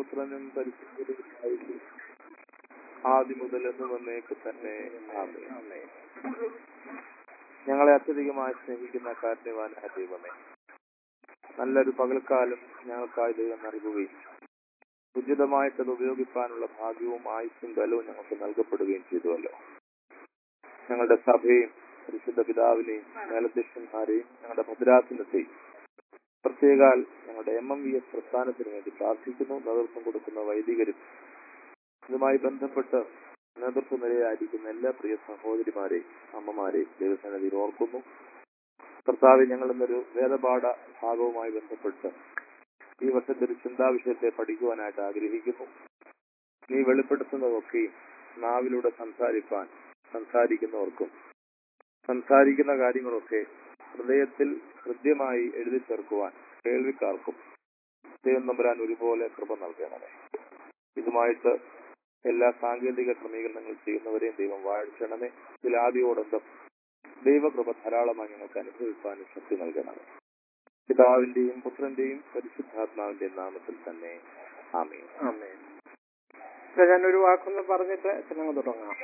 പുത്രനും പരിശുദ്ധരുമായിരിക്കും ആദ്യം മുതൽ എന്ന് വന്നേക്ക് തന്നെ ആമേൻ. ഞങ്ങളെ അത്യധികമായി സ്നേഹിക്കുന്ന കാരണവാനായ ദൈവമേ നല്ലൊരു പകൽക്കാലം ഞങ്ങൾക്കായി ദൈവം നൽകുകയും ഉചിതമായിട്ട് അത് ഉപയോഗിക്കാനുള്ള ഭാഗ്യവും ആയുസ്സും ബലവും ഞങ്ങൾക്ക് നൽകപ്പെടുകയും ചെയ്തുവല്ലോ ഞങ്ങളുടെ സഭയും പരിശുദ്ധ പിതാവിനെയും മേലധ്യക്ഷന്മാരെയും ഞങ്ങളുടെ ഭദ്രാസനത്തെയും പ്രത്യേകാൽ ഞങ്ങളുടെ എം എം വി എസ് പ്രസ്ഥാനത്തിന് വേണ്ടി പ്രാർത്ഥിക്കുന്നു നേതൃത്വം കൊടുക്കുന്ന വൈദികരും ഇതുമായി ബന്ധപ്പെട്ട് നേതൃത്വ നിലയായിരിക്കുന്ന എല്ലാ പ്രിയ സഹോദരിമാരെയും അമ്മമാരെയും ദൈവസന്നിധിയിൽ ഓർക്കുന്നു കർത്താവ് ഞങ്ങൾ ഇന്നൊരു വേദപാഠ ഭാഗവുമായി ബന്ധപ്പെട്ട് ഈ വർഷത്തെ ഒരു ചിന്താവിഷയത്തെ പഠിക്കുവാനായിട്ട് ആഗ്രഹിക്കുന്നു നീ വെളിപ്പെടുത്തുന്നതൊക്കെയും നാവിലൂടെ സംസാരിപ്പാൻ സംസാരിക്കുന്നവർക്കും സംസാരിക്കുന്ന കാര്യങ്ങളൊക്കെ ഹൃദയത്തിൽ ഹൃദ്യമായി എഴുതി ചേർക്കുവാൻ കേൾവിക്കാർക്കും ദൈവം നമ്പരാൻ ഒരുപോലെ കൃപ നൽകണമേ ഇതുമായിട്ട് എല്ലാ സാങ്കേതിക ക്രമീകരണങ്ങൾ ചെയ്യുന്നവരെയും ദൈവം വാഴ്ചണമേ ഇതിലാദ്യോടൊപ്പം ദൈവകൃപ ധാരാളമായി ഞങ്ങൾക്ക് അനുഭവിക്കാനും ശക്തി നൽകണമേ പിതാവിന്റെയും പുത്രന്റെയും പരിശുദ്ധാത്മാവിന്റെയും നാമത്തിൽ തന്നെ ആമേൻ ആമേൻ ഞാൻ ഒരു വാക്കൊന്ന് പറഞ്ഞിട്ട് ചിലങ്ങ് തുടങ്ങാം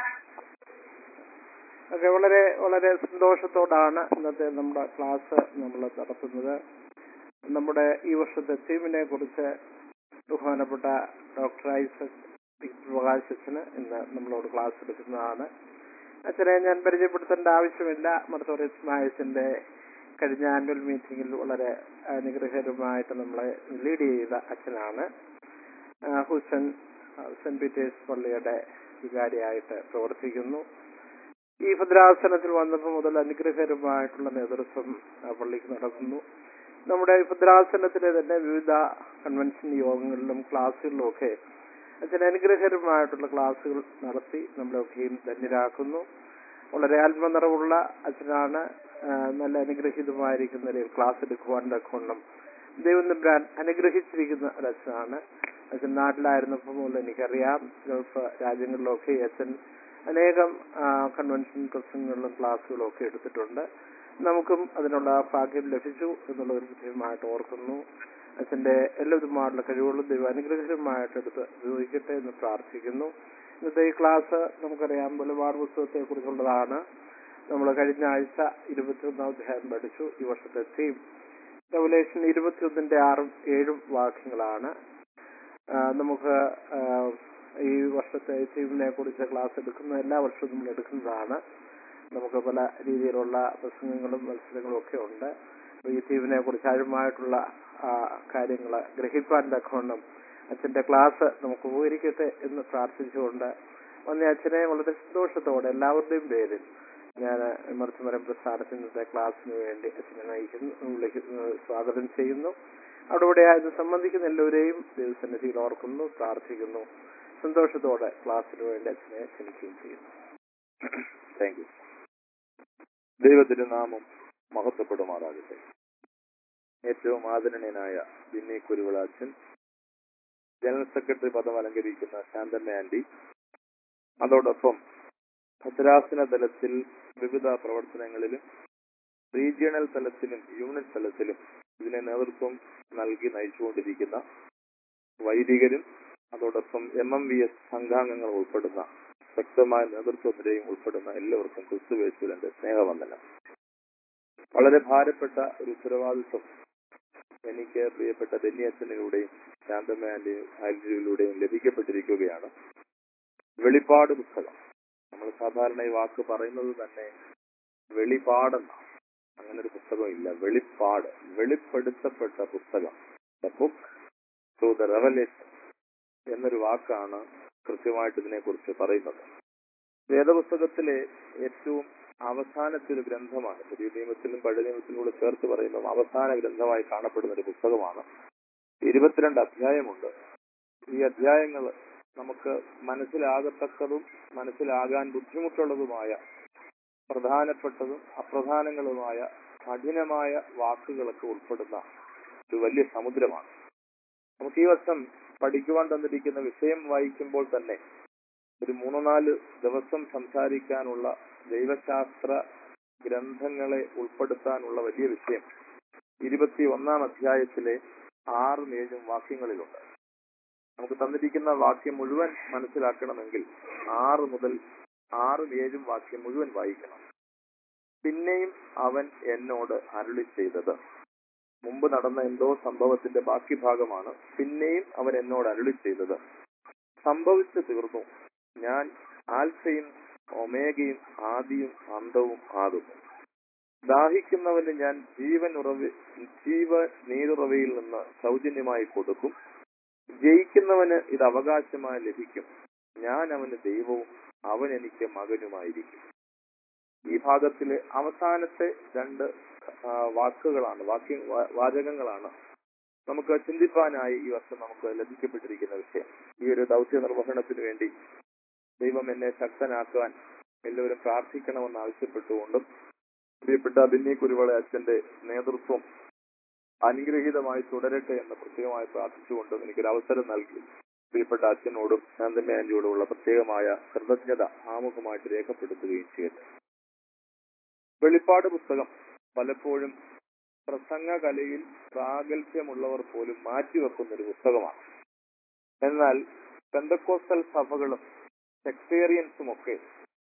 ഓക്കെ വളരെ വളരെ സന്തോഷത്തോടാണ് ഇന്നത്തെ നമ്മുടെ ക്ലാസ് നമ്മൾ നടത്തുന്നത് നമ്മുടെ ഈ വർഷത്തെ തീമിനെ കുറിച്ച് ബഹുമാനപ്പെട്ട ഡോക്ടർ ഐസക് പ്രകാശ് അച്ഛന് ഇന്ന് നമ്മളോട് ക്ലാസ് എടുക്കുന്നതാണ് അച്ഛനെ ഞാൻ പരിചയപ്പെടുത്തേണ്ട ആവശ്യമില്ല മർത്തോറിയസ് മായസിന്റെ കഴിഞ്ഞ ആനുവൽ മീറ്റിംഗിൽ വളരെ അനുഗ്രഹകരമായിട്ട് നമ്മളെ ലീഡ് ചെയ്ത അച്ഛനാണ് ആ, ഹുസൻ ആ, സെന്റ് പീറ്റേഴ്സ് പള്ളിയുടെ വികാരിയായിട്ട് പ്രവർത്തിക്കുന്നു ഈ ഭദ്രാസനത്തിൽ വന്നപ്പോൾ മുതൽ അനുഗ്രഹകരമായിട്ടുള്ള നേതൃത്വം ആ പള്ളിക്ക് നടക്കുന്നു നമ്മുടെ ഈ ഭദ്രാസനത്തിലെ തന്നെ വിവിധ കൺവെൻഷൻ യോഗങ്ങളിലും ക്ലാസ്സുകളിലും ഒക്കെ അച്ഛൻ അനുഗ്രഹകരമായിട്ടുള്ള ക്ലാസ്സുകൾ നടത്തി നമ്മളെയൊക്കെയും ധന്യരാക്കുന്നു വളരെ ആത്മനിറവുള്ള അച്ഛനാണ് ആ, നല്ല അനുഗ്രഹീതമായിരിക്കുന്ന ഒരു ക്ലാസ് എടുക്കുവാൻ തക്കവണ്ണം ദൈവം തമ്പുരാൻ അനുഗ്രഹിച്ചിരിക്കുന്ന ഒരു അച്ഛനാണ് അച്ഛൻ നാട്ടിലായിരുന്നപ്പോൾ മുതൽ എനിക്കറിയാം ഗൾഫ് രാജ്യങ്ങളിലൊക്കെ ഈ അച്ഛൻ അനേകം ആ, കൺവെൻഷൻ പ്രസംഗങ്ങളിലും ക്ലാസ്സുകളും ഒക്കെ എടുത്തിട്ടുണ്ട് നമുക്കും അതിനുള്ള ഭാഗ്യം ലഭിച്ചു എന്നുള്ള ഒരു വിഷയമായിട്ട് ഓർക്കുന്നു അച്ഛന്റെ എല്ലാവിധമായിട്ടുള്ള കഴിവുകളും ദൈവം അനുഗ്രഹകരമായിട്ട് എടുത്ത് ഉപയോഗിക്കട്ടെ എന്ന് പ്രാർത്ഥിക്കുന്നു ഇന്നത്തെ ഈ ക്ലാസ് നമുക്കറിയാം വെളിപാട് പുസ്തകത്തെ കുറിച്ചുള്ളതാണ് നമ്മൾ കഴിഞ്ഞ ആഴ്ച ഇരുപത്തിയൊന്നാം അധ്യായം പഠിച്ചു ഈ വർഷത്തെ തീം റെവലേഷൻ ഇരുപത്തിയൊന്നിന്റെ ആറും ഏഴും വാക്യങ്ങളാണ് ആ, നമുക്ക് ആ, ഈ വർഷത്തെ തീമിനെ കുറിച്ച് ക്ലാസ് എടുക്കുന്ന എല്ലാ വർഷവും നമ്മൾ എടുക്കുന്നതാണ് നമുക്ക് പല രീതിയിലുള്ള പ്രസംഗങ്ങളും മത്സരങ്ങളും ഒക്കെ ഉണ്ട് അപ്പൊ ഈ തീമിനെ കുറിച്ച് ആഴമായിട്ടുള്ള കാര്യങ്ങൾ ഗ്രഹിപ്പാൻ തക്കവണ്ണം അച്ഛന്റെ ക്ലാസ് നമുക്ക് ഉപകരിക്കട്ടെ എന്ന് പ്രാർത്ഥിച്ചുകൊണ്ട് വന്ന അച്ഛനെ വളരെ സന്തോഷത്തോടെ എല്ലാവരുടെയും പേരിൽ ഞാൻ വിമർശമരം പ്രസ്ഥാനത്തിൽ നിന്നത്തെ ക്ലാസ്സിന് വേണ്ടി അച്ഛനെ നയിക്കുന്നു വിളിക്കുന്നു സ്വാഗതം ചെയ്യുന്നു അവിടെ ഇവിടെ ഇത് സംബന്ധിക്കുന്ന എല്ലാവരെയും ദൈവസന്നിധിയിൽ ഓർക്കുന്നു പ്രാർത്ഥിക്കുന്നു സന്തോഷത്തോടെ ക്ലാസ്സിന് വേണ്ടി അച്ഛനെ ക്ഷണിക്കുകയും ചെയ്യുന്നു താങ്ക് യു ദൈവത്തിന്റെ നാമം മഹത്വപ്പെടുമാറാകട്ടെ ഏറ്റവും ആദരണീയനായ ബിന്നി കുരുവിളാച്ചൻ ജനറൽ സെക്രട്ടറി പദം അലങ്കരിക്കുന്ന ശാന്തമ്മ ആന്റി അതോടൊപ്പം ഭദ്രാസന തലത്തിൽ വിവിധ പ്രവർത്തനങ്ങളിലും റീജിയണൽ തലത്തിലും യൂണിറ്റ് തലത്തിലും ഇതിനെ നേതൃത്വം നൽകി നയിച്ചുകൊണ്ടിരിക്കുന്ന വൈദികരും അതോടൊപ്പം എം എം വി എസ് സംഘാംഗങ്ങൾ ഉൾപ്പെടുന്ന ശക്തമായ നേതൃത്വത്തിലെയും ഉൾപ്പെടുന്ന എല്ലാവർക്കും ക്രിസ്തുവേശുവിന്റെ സ്നേഹവന്ദനം വളരെ ഭാരപ്പെട്ട ഒരു ഉത്തരവാദിത്വം എനിക്ക് പ്രിയപ്പെട്ട ബെന്നിയച്ചനിലൂടെയും ശാന്തമ്മ ആന്റിയിലൂടെയും ലഭിക്കപ്പെട്ടിരിക്കുകയാണ് വെളിപ്പാട് പുസ്തകം നമ്മൾ സാധാരണ ഈ വാക്ക് പറയുന്നത് തന്നെ വെളിപാടെന്നാണ് അങ്ങനെ ഒരു പുസ്തകം ഇല്ല വെളിപ്പാട് വെളിപ്പെടുത്തപ്പെട്ട പുസ്തകം the book to the revelation എന്നൊരു വാക്കാണ് കൃത്യമായിട്ട് ഇതിനെക്കുറിച്ച് പറയുന്നത് വേദപുസ്തകത്തിലെ ഏറ്റവും അവസാനത്തെ ഒരു ഗ്രന്ഥമാണ് പുതിയ നിയമത്തിലും പഴയ നിയമത്തിലും കൂടെ ചേർത്ത് പറയുമ്പോൾ അവസാന ഗ്രന്ഥമായി കാണപ്പെടുന്ന ഒരു പുസ്തകമാണ് ഇരുപത്തിരണ്ട് അധ്യായമുണ്ട് ഈ അധ്യായങ്ങൾ നമുക്ക് മനസ്സിലാകത്തക്കതും മനസ്സിലാകാൻ ബുദ്ധിമുട്ടുള്ളതുമായ പ്രധാനപ്പെട്ടതും അപ്രധാനങ്ങളുമായ കഠിനമായ വാക്കുകളൊക്കെ ഉൾപ്പെടുന്ന ഒരു വലിയ സമുദ്രമാണ് നമുക്ക് ഈ വർഷം പഠിക്കുവാൻ തന്നിരിക്കുന്ന വിഷയം വായിക്കുമ്പോൾ തന്നെ ഒരു മൂന്ന് നാല് ദിവസം സംസാരിക്കാനുള്ള ദൈവശാസ്ത്ര ഗ്രന്ഥങ്ങളെ ഉൾപ്പെടുത്താനുള്ള വലിയ വിഷയം ഇരുപത്തി ഒന്നാം അധ്യായത്തിലെ ആറും ഏഴും വാക്യങ്ങളിലുണ്ട് നമുക്ക് തന്നിരിക്കുന്ന വാക്യം മുഴുവൻ മനസ്സിലാക്കണമെങ്കിൽ ആറ് മുതൽ ആറും ഏഴും വാക്യം മുഴുവൻ വായിക്കണം പിന്നെയും അവൻ എന്നോട് അരുളി ചെയ്തത് മുമ്പ് നടന്ന എന്തോ സംഭവത്തിന്റെ ബാക്കി ഭാഗമാണ് പിന്നെയും അവൻ എന്നോട് അരുളി ചെയ്തത് സംഭവിച്ചു തീർന്നു ഞാൻ ആൽഫയും ഒമേഗയും ആദിയും അന്തവും ആകുന്നു ദാഹിക്കുന്നവന് ഞാൻ ജീവൻ ഉറവി ജീവ നീരുറവയിൽ നിന്ന് സൗജന്യമായി കൊടുക്കും ജയിക്കുന്നവന് ഇത് അവകാശമായി ലഭിക്കും ഞാൻ അവന് ദൈവവും അവൻ എനിക്ക് മകനുമായിരിക്കും ഈ ഭാഗത്തിലെ അവസാനത്തെ രണ്ട് ആ, വാക്കുകളാണ് വാക്യ വാ- വാചകങ്ങളാണ് നമുക്ക് ചിന്തിപ്പാനായി ഈ വർഷം നമുക്ക് ലഭിക്കപ്പെട്ടിരിക്കുന്ന വിഷയം ഈ ഒരു ദൗത്യ നിർവഹണത്തിന് വേണ്ടി ദൈവം എന്നെ ശക്തനാക്കാൻ എല്ലാവരും പ്രാർത്ഥിക്കണമെന്ന് ആവശ്യപ്പെട്ടുകൊണ്ടും പ്രിയപ്പെട്ട ബിന്നി കുരുവള അച്ഛന്റെ നേതൃത്വം അനുഗ്രഹീതമായി തുടരട്ടെ എന്ന് പ്രത്യേകമായി പ്രാർത്ഥിച്ചുകൊണ്ടും എനിക്കൊരു അവസരം നൽകി പ്രിയപ്പെട്ട അച്ഛനോടും ശാന്തമ്മ ആന്റിയോടുമുള്ള പ്രത്യേകമായ കൃതജ്ഞത ആമുഖമായിട്ട് രേഖപ്പെടുത്തുകയും ചെയ്യട്ടെ വെളിപ്പാട് പുസ്തകം പലപ്പോഴും പ്രസംഗകലയിൽ പ്രാഗൽഭ്യമുള്ളവർ പോലും മാറ്റിവെക്കുന്ന ഒരു പുസ്തകമാണ് എന്നാൽ പെന്തക്കോസ്റ്റൽ സഭകളും സെക്ടേറിയൻസും ഒക്കെ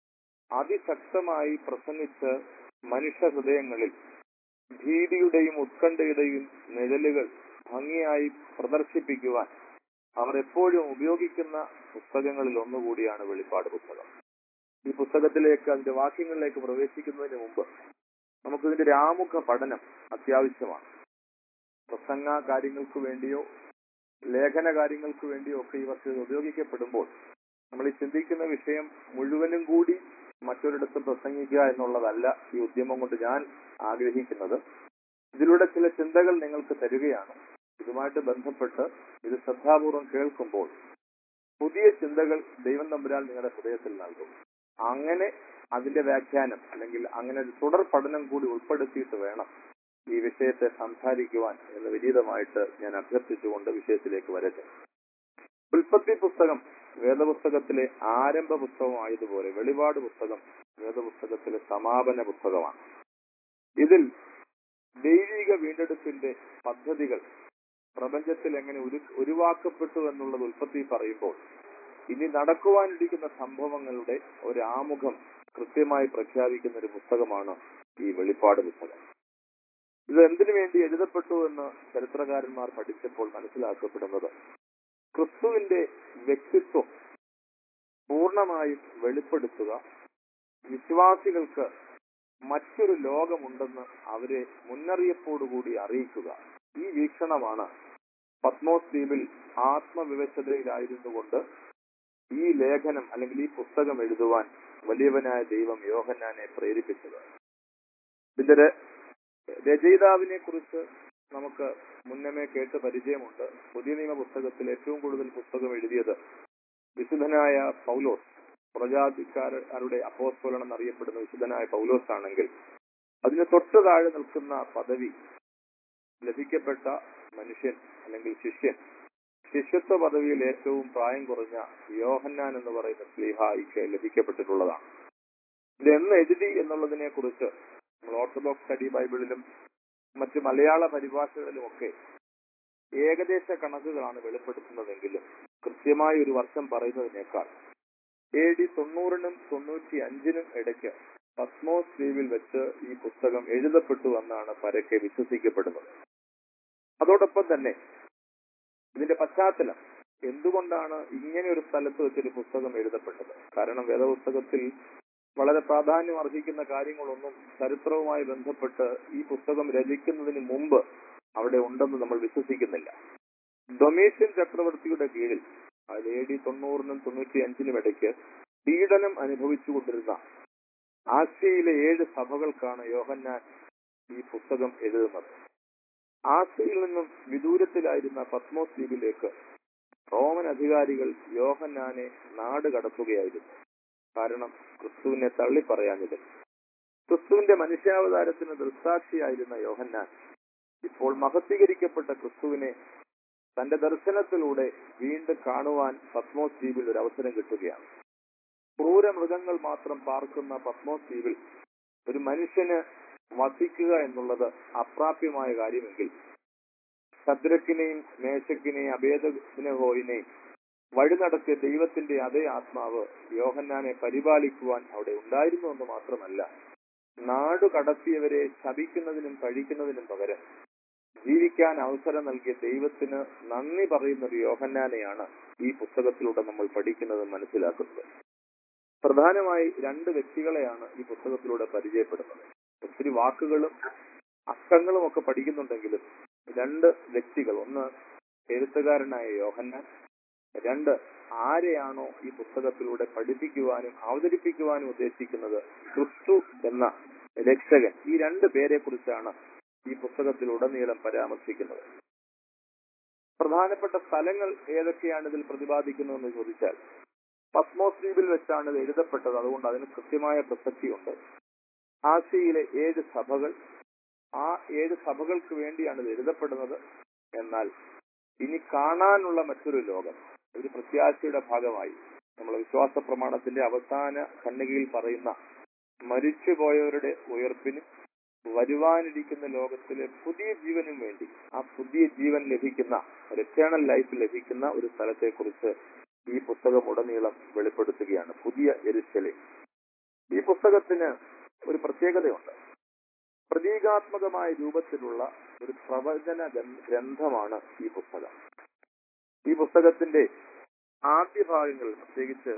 അതിശക്തമായി പ്രസംഗിച്ച് മനുഷ്യ ഹൃദയങ്ങളിൽ ഭീതിയുടെയും ഉത്കണ്ഠയുടെയും നിഴലുകൾ ഭംഗിയായി പ്രദർശിപ്പിക്കുവാൻ അവർ എപ്പോഴും ഉപയോഗിക്കുന്ന പുസ്തകങ്ങളിൽ ഒന്നുകൂടിയാണ് വെളിപ്പാട് പുസ്തകം ഈ പുസ്തകത്തിലേക്ക് അതിന്റെ വാക്യങ്ങളിലേക്ക് പ്രവേശിക്കുന്നതിന് മുമ്പ് നമുക്കിതിന്റെ ഒരു ആമുഖ പഠനം അത്യാവശ്യമാണ് പ്രസംഗ കാര്യങ്ങൾക്ക് വേണ്ടിയോ ലേഖന കാര്യങ്ങൾക്ക് വേണ്ടിയോ ഒക്കെ ഈ വർഷം ഇത് ഉപയോഗിക്കപ്പെടുമ്പോൾ നമ്മൾ ഈ ചിന്തിക്കുന്ന വിഷയം മുഴുവനും കൂടി മറ്റൊരിടത്ത് പ്രസംഗിക്കുക എന്നുള്ളതല്ല ഈ ഉദ്യമം കൊണ്ട് ഞാൻ ആഗ്രഹിക്കുന്നത് ഇതിലൂടെ ചില ചിന്തകൾ നിങ്ങൾക്ക് തരികയാണ് ഇതുമായിട്ട് ബന്ധപ്പെട്ട് ഇത് ശ്രദ്ധാപൂർവം കേൾക്കുമ്പോൾ പുതിയ ചിന്തകൾ ദൈവം തമ്പുരാൻ നിങ്ങളുടെ ഹൃദയത്തിൽ നൽകും അങ്ങനെ അതിന്റെ വ്യാഖ്യാനം അല്ലെങ്കിൽ അങ്ങനെ ഒരു തുടർ പഠനം കൂടി ഉൾപ്പെടുത്തിയിട്ട് വേണം ഈ വിഷയത്തെ സംസാരിക്കുവാൻ എന്ന് വിനീതമായിട്ട് ഞാൻ അഭ്യർത്ഥിച്ചുകൊണ്ട് വിഷയത്തിലേക്ക് വരട്ടെ ഉൽപ്പത്തി പുസ്തകം വേദപുസ്തകത്തിലെ ആരംഭ പുസ്തകമായതുപോലെ വെളിപാട് പുസ്തകം വേദപുസ്തകത്തിലെ സമാപന പുസ്തകമാണ് ഇതിൽ ദൈവിക വീണ്ടെടുപ്പിന്റെ പദ്ധതികൾ പ്രപഞ്ചത്തിൽ എങ്ങനെ ഉരു ഉരുവാക്കപ്പെട്ടു എന്നുള്ളത് ഉൽപ്പത്തി പറയുമ്പോൾ ഇനി നടക്കുവാനിരിക്കുന്ന സംഭവങ്ങളുടെ ഒരു ആമുഖം കൃത്യമായി പ്രഖ്യാപിക്കുന്ന ഒരു പുസ്തകമാണ് ഈ വെളിപ്പാട് പുസ്തകം ഇത് എന്തിനു വേണ്ടി എഴുതപ്പെട്ടു എന്ന് ചരിത്രകാരന്മാർ പഠിച്ചപ്പോൾ മനസ്സിലാക്കപ്പെടുന്നത് ക്രിസ്തുവിന്റെ വ്യക്തിത്വം പൂർണ്ണമായും വെളിപ്പെടുത്തുക വിശ്വാസികൾക്ക് മറ്റൊരു ലോകമുണ്ടെന്ന് അവരെ മുന്നറിയിപ്പോടുകൂടി അറിയിക്കുക ഈ വീക്ഷണമാണ് പത്മോസ് ദ്വീപിൽ ആത്മവിവശതയിലായിരുന്നുകൊണ്ട് ഈ ലേഖനം അല്ലെങ്കിൽ ഈ പുസ്തകം എഴുതുവാൻ വലിയവനായ ദൈവം യോഹന്നാനെ പ്രേരിപ്പിച്ചത് ഇതിന്റെ ര- രചയിതാവിനെ കുറിച്ച് നമുക്ക് മുന്നമേ കേട്ട് പരിചയമുണ്ട് പുതിയ നിയമ പുസ്തകത്തിൽ ഏറ്റവും കൂടുതൽ പുസ്തകം എഴുതിയത് വിശുദ്ധനായ പൗലോസ് പ്രജാതിക്കാരുടെ അപ്പോസ്തോലൻ എന്നറിയപ്പെടുന്ന വിശുദ്ധനായ പൗലോസ് ആണെങ്കിൽ അതിന് തൊട്ട് താഴെ നിൽക്കുന്ന പദവി ലഭിക്കപ്പെട്ട മനുഷ്യൻ അല്ലെങ്കിൽ ശിഷ്യൻ ശിഷ്യത്വ പദവിയിൽ ഏറ്റവും പ്രായം കുറഞ്ഞ യോഹന്നാൻ എന്ന് പറയുന്ന സ്ലീഹായിക്ക് ലഭിക്കപ്പെട്ടിട്ടുള്ളതാണ് ഇത് എന്ന് എഴുതി എന്നുള്ളതിനെ കുറിച്ച് നമ്മൾ ഓർത്തഡോക്സ് സ്റ്റഡി ബൈബിളിലും മറ്റ് മലയാള പരിഭാഷകളിലുമൊക്കെ ഏകദേശ കണക്കുകളാണ് വെളിപ്പെടുത്തുന്നതെങ്കിലും കൃത്യമായ ഒരു വർഷം പറയുന്നതിനേക്കാൾ എ ഡി തൊണ്ണൂറിനും തൊണ്ണൂറ്റി അഞ്ചിനും ഇടയ്ക്ക് പത്മോസ് ദ്വീപിൽ വെച്ച് ഈ പുസ്തകം എഴുതപ്പെട്ടു എന്നാണ് പരക്കെ വിശ്വസിക്കപ്പെടുന്നത് അതോടൊപ്പം തന്നെ ഇതിന്റെ പശ്ചാത്തലം എന്തുകൊണ്ടാണ് ഇങ്ങനെ ഒരു സ്ഥലത്ത് വെച്ചൊരു പുസ്തകം എഴുതപ്പെട്ടത് കാരണം വേദപുസ്തകത്തിൽ വളരെ പ്രാധാന്യം അർഹിക്കുന്ന കാര്യങ്ങളൊന്നും ചരിത്രവുമായി ബന്ധപ്പെട്ട് ഈ പുസ്തകം രചിക്കുന്നതിന് മുമ്പ് അവിടെ ഉണ്ടെന്ന് നമ്മൾ വിശ്വസിക്കുന്നില്ല ഡൊമേഷ്യൻ ചക്രവർത്തിയുടെ കീഴിൽ അത് എ ഡി തൊണ്ണൂറിനും തൊണ്ണൂറ്റി അഞ്ചിനും ഇടയ്ക്ക് പീഡനം അനുഭവിച്ചുകൊണ്ടിരുന്ന ആസിയയിലെ ഏഴ് സഭകൾക്കാണ് യോഹന്നാൻ ഈ പുസ്തകം എഴുതുന്നത് ആസിയയിൽ നിന്നും വിദൂരത്തിലായിരുന്ന പത്മോസ് ദ്വീപിലേക്ക് റോമൻ അധികാരികൾ യോഹന്നാനെ നാട് കടത്തുകയായിരുന്നു കാരണം ക്രിസ്തുവിനെ തള്ളിപ്പറയാഞ്ഞത് ക്രിസ്തുവിന്റെ മനുഷ്യാവതാരത്തിന് ദൃക്സാക്ഷിയായിരുന്ന യോഹന്നാൻ ഇപ്പോൾ മഹത്വീകരിക്കപ്പെട്ട ക്രിസ്തുവിനെ തന്റെ ദർശനത്തിലൂടെ വീണ്ടും കാണുവാൻ പത്മോസ് ദ്വീപിൽ ഒരു അവസരം കിട്ടുകയാണ് ക്രൂര മൃഗങ്ങൾ മാത്രം പാർക്കുന്ന പത്മോസ് ദ്വീപിൽ ഒരു മനുഷ്യന് വസിക്കുക എന്നുള്ളത് അപ്രാപ്യമായ കാര്യമെങ്കിൽ ശദ്രക്കിനെയും മേശക്കിനെയും അഭേദനഹോയിനെയും വഴി നടത്തിയ ദൈവത്തിന്റെ അതേ ആത്മാവ് യോഹന്നാനെ പരിപാലിക്കുവാൻ അവിടെ ഉണ്ടായിരുന്നു എന്ന് മാത്രമല്ല നാടു കടത്തിയവരെ ശപിക്കുന്നതിനും കഴിക്കുന്നതിനും പകരം ജീവിക്കാൻ അവസരം നൽകിയ ദൈവത്തിന് നന്ദി പറയുന്ന ഒരു യോഹന്നാനെയാണ് ഈ പുസ്തകത്തിലൂടെ നമ്മൾ പഠിക്കുന്നത് മനസ്സിലാക്കുന്നത് പ്രധാനമായി രണ്ട് വ്യക്തികളെയാണ് ഈ പുസ്തകത്തിലൂടെ പരിചയപ്പെടുന്നത് ഒത്തിരി വാക്കുകളും അക്കങ്ങളും ഒക്കെ പഠിക്കുന്നുണ്ടെങ്കിലും രണ്ട് വ്യക്തികൾ ഒന്ന് എഴുത്തുകാരനായ യോഹന്നാൻ രണ്ട് ആരെയാണോ ഈ പുസ്തകത്തിലൂടെ പഠിപ്പിക്കുവാനും അവതരിപ്പിക്കുവാനും ഉദ്ദേശിക്കുന്നത് ക്രിസ്തു എന്ന രക്ഷകൻ ഈ രണ്ട് പേരെ കുറിച്ചാണ് ഈ പുസ്തകത്തിലുടനീളം പരാമർശിക്കുന്നത് പ്രധാനപ്പെട്ട സ്ഥലങ്ങൾ ഏതൊക്കെയാണ് ഇതിൽ പ്രതിപാദിക്കുന്നതെന്ന് ചോദിച്ചാൽ പത്മോസ് ദ്വീപിൽ വെച്ചാണ് ഇത് എഴുതപ്പെട്ടത് അതുകൊണ്ട് അതിന് കൃത്യമായ പ്രസക്തിയുണ്ട് ആസിയയിലെ ഏഴ് സഭകൾ ആ ഏഴ് സഭകൾക്ക് വേണ്ടിയാണ് ഇത് എഴുതപ്പെടുന്നത് എന്നാൽ ഇനി കാണാനുള്ള മറ്റൊരു ലോകം ഒരു പ്രത്യാശയുടെ ഭാഗമായി നമ്മളെ വിശ്വാസ പ്രമാണത്തിന്റെ അവസാന ഖണ്ഡികയിൽ പറയുന്ന മരിച്ചുപോയവരുടെ ഉയർപ്പിനും വരുവാനിരിക്കുന്ന ലോകത്തിലെ പുതിയ ജീവനും വേണ്ടി ആ പുതിയ ജീവൻ ലഭിക്കുന്ന ഒരു എറ്റേണൽ ലൈഫ് ലഭിക്കുന്ന ഒരു സ്ഥലത്തെക്കുറിച്ച് ഈ പുസ്തകം ഉടനീളം വെളിപ്പെടുത്തുകയാണ് പുതിയ എരിശലെ ഈ പുസ്തകത്തിന് ഒരു പ്രത്യേകതയുണ്ട് പ്രതീകാത്മകമായ രൂപത്തിലുള്ള ഒരു പ്രവചന ഗ്രന്ഥ- ഗ്രന്ഥമാണ് ഈ പുസ്തകം ഈ പുസ്തകത്തിന്റെ ആദ്യ ഭാഗങ്ങൾ പ്രത്യേകിച്ച്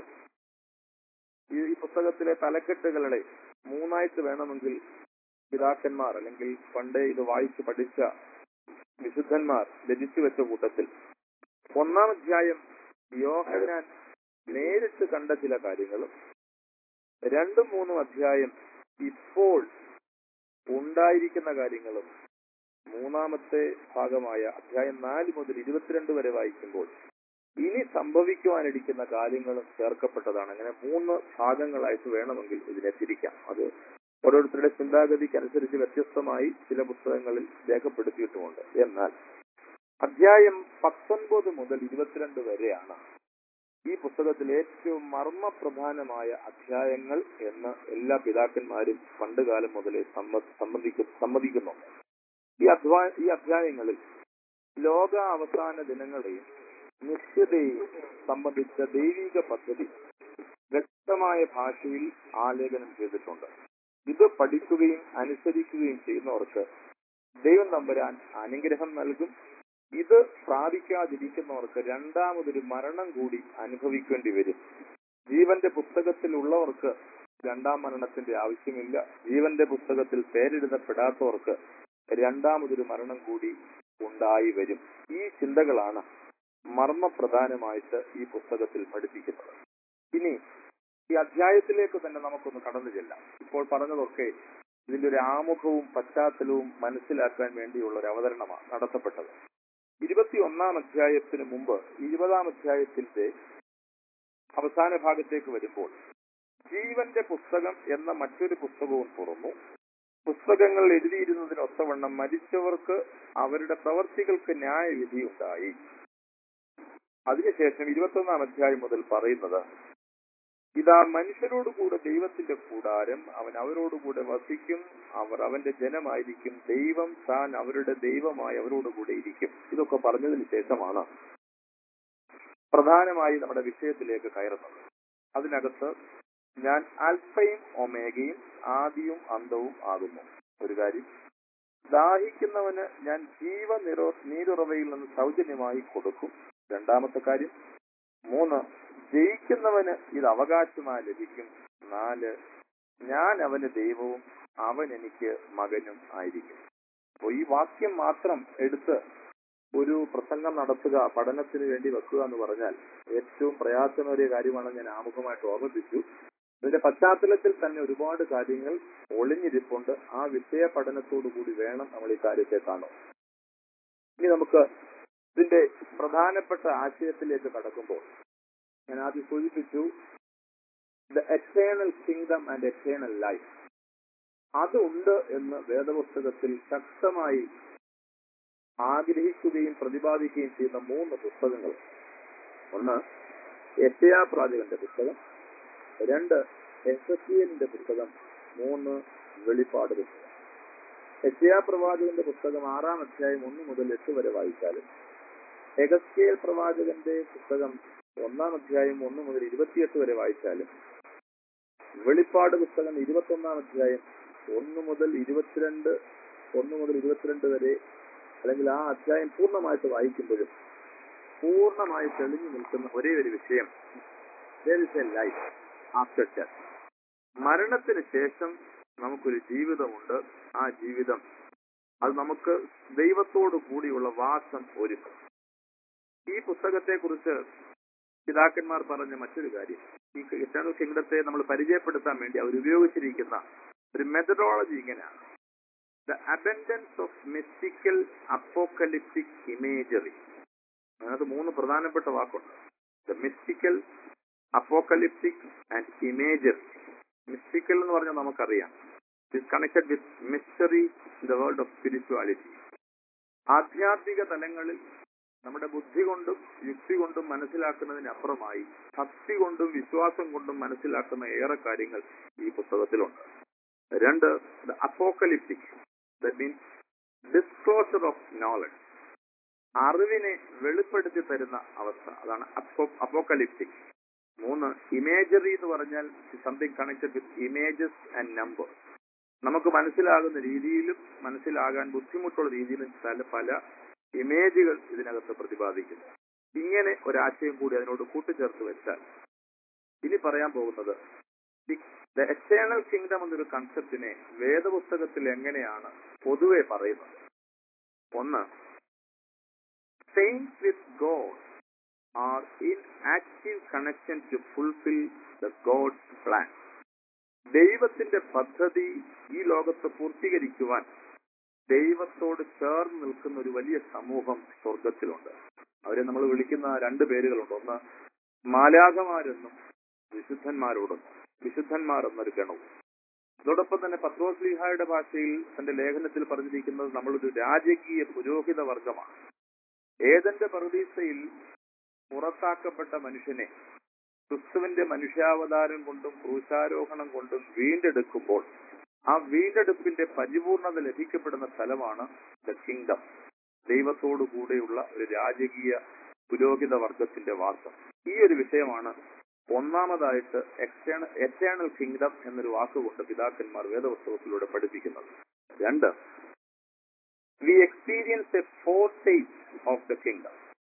ഈ ഈ പുസ്തകത്തിലെ തലക്കെട്ടുകളെ മൂന്നായിട്ട് വേണമെങ്കിൽ പിതാക്കന്മാർ അല്ലെങ്കിൽ പണ്ടേ ഇത് വായിച്ചു പഠിച്ച വിശുദ്ധന്മാർ രചിച്ചു വെച്ച കൂട്ടത്തിൽ ഒന്നാം അധ്യായം യോഹന്നാൻ നേരിട്ട് കണ്ട ചില കാര്യങ്ങളും രണ്ടും മൂന്നും അധ്യായം ഇപ്പോൾ ഉണ്ടായിരിക്കുന്ന കാര്യങ്ങളും മൂന്നാമത്തെ ഭാഗമായ അധ്യായം നാല് മുതൽ ഇരുപത്തിരണ്ട് വരെ വായിക്കുമ്പോൾ ഇനി സംഭവിക്കുവാനിരിക്കുന്ന കാര്യങ്ങളും ചേർക്കപ്പെട്ടതാണ് അങ്ങനെ മൂന്ന് ഭാഗങ്ങളായിട്ട് വേണമെങ്കിൽ ഇതിനെ തിരിക്കാം അത് ഓരോരുത്തരുടെ ചിന്താഗതിക്ക് അനുസരിച്ച് വ്യത്യസ്തമായി ചില പുസ്തകങ്ങളിൽ രേഖപ്പെടുത്തിയിട്ടുമുണ്ട് എന്നാൽ അധ്യായം പത്തൊൻപത് മുതൽ ഇരുപത്തിരണ്ട് വരെയാണ് ഈ പുസ്തകത്തിൽ ഏറ്റവും മർമ്മപ്രധാനമായ അധ്യായങ്ങൾ എന്ന് എല്ലാ പിതാക്കന്മാരും പണ്ടുകാലം മുതലേ സമ്മ- സമ്മതിക്കു സമ്മതിക്കുന്നുണ്ട് ഈ അധ്വാ ഈ അധ്യായങ്ങളിൽ ലോക അവസാന ദിനങ്ങളെയും നിശ്ചയതയും സംബന്ധിച്ച ദൈവിക പദ്ധതി വ്യക്തമായ ഭാഷയിൽ ആലേഖനം ചെയ്തിട്ടുണ്ട് ഇത് പഠിക്കുകയും അനുസരിക്കുകയും ചെയ്യുന്നവർക്ക് ദൈവം തമ്പുരാൻ അനുഗ്രഹം നൽകും ഇത് പ്രാപിക്കാതിരിക്കുന്നവർക്ക് രണ്ടാമതൊരു മരണം കൂടി അനുഭവിക്കേണ്ടി വരും ജീവന്റെ പുസ്തകത്തിലുള്ളവർക്ക് രണ്ടാം മരണത്തിന്റെ ആവശ്യമില്ല ജീവന്റെ പുസ്തകത്തിൽ പേരെഴുതപ്പെടാത്തവർക്ക് രണ്ടാമതൊരു മരണം കൂടി ഉണ്ടായി വരും ഈ ചിന്തകളാണ് മർമ്മപ്രധാനമായിട്ട് ഈ പുസ്തകത്തിൽ പഠിപ്പിക്കുന്നത് ഇനി ഈ അധ്യായത്തിലേക്ക് തന്നെ നമുക്കൊന്ന് കടന്നു ചെല്ലാം ഇപ്പോൾ പറഞ്ഞതൊക്കെ ഇതിന്റെ ഒരു ആമുഖവും പശ്ചാത്തലവും മനസ്സിലാക്കാൻ വേണ്ടിയുള്ള ഒരു അവതരണമാണ് നടത്തപ്പെട്ടത് ഇരുപത്തിയൊന്നാം അധ്യായത്തിന് മുമ്പ് ഇരുപതാം അധ്യായത്തിന്റെ അവസാന ഭാഗത്തേക്ക് വരുമ്പോൾ ജീവന്റെ പുസ്തകം എന്ന മറ്റൊരു പുസ്തകവും തുറന്നു പുസ്തകങ്ങൾ എഴുതിയിരുന്നതിനൊത്തവണ്ണം മരിച്ചവർക്ക് അവരുടെ പ്രവർത്തികൾക്ക് ന്യായവിധി ഉണ്ടായി അതിനുശേഷം ഇരുപത്തൊന്നാം അധ്യായം മുതൽ പറയുന്നത് ഇതാ മനുഷ്യരോടുകൂടെ ദൈവത്തിന്റെ കൂടാരം അവൻ അവരോടുകൂടെ വസിക്കും അവർ അവന്റെ ജനമായിരിക്കും ദൈവം താൻ അവരുടെ ദൈവമായി അവരോടുകൂടെ ഇരിക്കും ഇതൊക്കെ പറഞ്ഞതിന് ശേഷമാണ് പ്രധാനമായി നമ്മുടെ വിഷയത്തിലേക്ക് കയറുന്നത് അതിനകത്ത് ഞാൻ അൽഫയും ഒമേഗയും ആദിയും അന്തവും ആകുന്നു ഒരു കാര്യം ദാഹിക്കുന്നവന് ഞാൻ ജീവനിറ നീരുറവയിൽ നിന്ന് സൗജന്യമായി കൊടുക്കും രണ്ടാമത്തെ കാര്യം മൂന്ന് ജയിക്കുന്നവന് ഇത് അവകാശമായി ലഭിക്കും നാല് ഞാൻ അവന് ദൈവവും അവൻ എനിക്ക് മകനും ആയിരിക്കും അപ്പൊ ഈ വാക്യം മാത്രം എടുത്ത് ഒരു പ്രസംഗം നടത്തുക പഠനത്തിന് വേണ്ടി വെക്കുക എന്ന് പറഞ്ഞാൽ ഏറ്റവും പ്രയാസമേറിയ കാര്യമാണ് ഞാൻ ആമുഖമായിട്ട് ഓർമ്മിപ്പിച്ചു ഇതിന്റെ പശ്ചാത്തലത്തിൽ തന്നെ ഒരുപാട് കാര്യങ്ങൾ ഒളിഞ്ഞിരിപ്പുണ്ട് ആ വിഷയ പഠനത്തോടു കൂടി വേണം നമ്മൾ ഈ കാര്യത്തെ കാണും ഇനി നമുക്ക് ഇതിന്റെ പ്രധാനപ്പെട്ട ആശയത്തിലേക്ക് കടക്കുമ്പോൾ ഞാൻ ആദ്യം സൂചിപ്പിച്ചു the external kingdom and external life അതുണ്ട് എന്ന് വേദപുസ്തകത്തിൽ ശക്തമായി ആഗ്രഹിക്കുകയും പ്രതിപാദിക്കുകയും ചെയ്യുന്ന മൂന്ന് പുസ്തകങ്ങൾ ഒന്ന് യശയാ പ്രാജകന്റെ പുസ്തകം രണ്ട് എസക്കിയലിന്റെ പുസ്തകം മൂന്ന് വെളിപ്പാട് പുസ്തകം യശയാ പ്രവാചകന്റെ പുസ്തകം ആറാം അധ്യായം ഒന്ന് മുതൽ എട്ട് വരെ വായിച്ചാലും എഗസ്കേൽ പ്രവാചകന്റെ പുസ്തകം ഒന്നാം അധ്യായം ഒന്ന് മുതൽ ഇരുപത്തിയെട്ട് വരെ വായിച്ചാലും വെളിപ്പാട് പുസ്തകം ഇരുപത്തൊന്നാം അധ്യായം ഒന്ന് മുതൽ ഇരുപത്തിരണ്ട് ഒന്ന് മുതൽ ഇരുപത്തിരണ്ട് വരെ അല്ലെങ്കിൽ ആ അധ്യായം പൂർണ്ണമായിട്ട് വായിക്കുമ്പോഴും പൂർണ്ണമായി തെളിഞ്ഞു നിൽക്കുന്ന ഒരേ ഒരു വിഷയം there is a life after death. മരണത്തിന് ശേഷം നമുക്കൊരു ജീവിതമുണ്ട് ആ ജീവിതം അത് നമുക്ക് ദൈവത്തോടു കൂടിയുള്ള വാസം ഒരുക്കും ഈ പുസ്തകത്തെ കുറിച്ച് പിതാക്കന്മാർ പറഞ്ഞ മറ്റൊരു കാര്യം ഈ ഇറ്റേണൽ കിങ്ഡത്തെ നമ്മൾ പരിചയപ്പെടുത്താൻ വേണ്ടി അവർ ഉപയോഗിച്ചിരിക്കുന്ന ഒരു മെത്തഡോളജി ഇങ്ങനെയാണ് the abundance of mystical apocalyptic imagery അതിനകത്ത് മൂന്ന് പ്രധാനപ്പെട്ട വാക്കുണ്ട് the mystical apocalyptic and imagery mystical എന്ന് പറഞ്ഞാൽ നമുക്കറിയാം is connected with mystery in the world of spirituality ആധ്യാത്മിക തലങ്ങളിൽ നമ്മുടെ ബുദ്ധി കൊണ്ടും യുക്തി കൊണ്ടും മനസ്സിലാക്കുന്നതിനപ്പുറമായി ഭക്തി കൊണ്ടും വിശ്വാസം കൊണ്ടും മനസ്സിലാക്കുന്ന ഏറെ കാര്യങ്ങൾ ഈ പുസ്തകത്തിലുണ്ട് രണ്ട് the apocalyptic that means disclosure of knowledge അറിവിനെ വെളിപ്പെടുത്തി തരുന്ന അവസ്ഥ അതാണ് അപ്പോക്കലിപ്റ്റിക് മൂന്ന് ഇമേജറി എന്ന് പറഞ്ഞാൽ something connected with images and number നമുക്ക് മനസ്സിലാകുന്ന രീതിയിലും മനസ്സിലാകാൻ ബുദ്ധിമുട്ടുള്ള രീതിയിലും പല പല ഇമേജുകൾ ഇതിനകത്ത് പ്രതിപാദിക്കുന്നു ഇങ്ങനെ ഒരാശയം കൂടി അതിനോട് കൂട്ടിച്ചേർത്ത് വെച്ചാൽ ഇനി പറയാൻ പോകുന്നത് ദ എക്സ്റ്റേണൽ കിങ്ഡം എന്നൊരു കൺസെപ്റ്റിനെ വേദപുസ്തകത്തിൽ എങ്ങനെയാണ് പൊതുവെ പറയുന്നത് ഒന്ന് saints with God are in active connection to fulfil the God's plan ദൈവത്തിന്റെ പദ്ധതി ഈ ലോകത്ത് പൂർത്തീകരിക്കുവാൻ ദൈവത്തോട് ചേർന്ന് നിൽക്കുന്ന ഒരു വലിയ സമൂഹം സ്വർഗത്തിലുണ്ട് അവരെ നമ്മൾ വിളിക്കുന്ന രണ്ട് പേരുകളുണ്ട് ഒന്ന് മാലാഖമാരെന്നും വിശുദ്ധന്മാരോടൊന്നും വിശുദ്ധന്മാർ എന്നൊരു ഗണവും അതോടൊപ്പം തന്നെ പത്രോസ്ലിഹായുടെ ഭാഷയിൽ തന്റെ ലേഖനത്തിൽ പറഞ്ഞിരിക്കുന്നത് നമ്മളൊരു രാജകീയ പുരോഹിത വർഗമാണ് ഏതന്റെ പ്രതീക്ഷയിൽ പുറത്താക്കപ്പെട്ട മനുഷ്യനെ ക്രിസ്തുവിന്റെ മനുഷ്യാവതാരം കൊണ്ടും ക്രൂശാരോഹണം കൊണ്ടും വീണ്ടെടുക്കുമ്പോൾ ആ വീണ്ടെടുപ്പിന്റെ പരിപൂർണത ലഭിക്കപ്പെടുന്ന സ്ഥലമാണ് ദ കിങ്ഡം ദൈവത്തോടു കൂടെയുള്ള ഒരു രാജകീയ പുരോഹിത വർഗത്തിന്റെ വാസം ഈ ഒരു വിഷയമാണ് ഒന്നാമതായിട്ട് എക്സ്റ്റേണൽ എറ്റേണൽ കിങ്ഡം എന്നൊരു വാക്കുകൊണ്ട് പിതാക്കന്മാർ വേദപുസ്തകത്തിലൂടെ പഠിപ്പിക്കുന്നത് രണ്ട് we experience a foretaste of the kingdom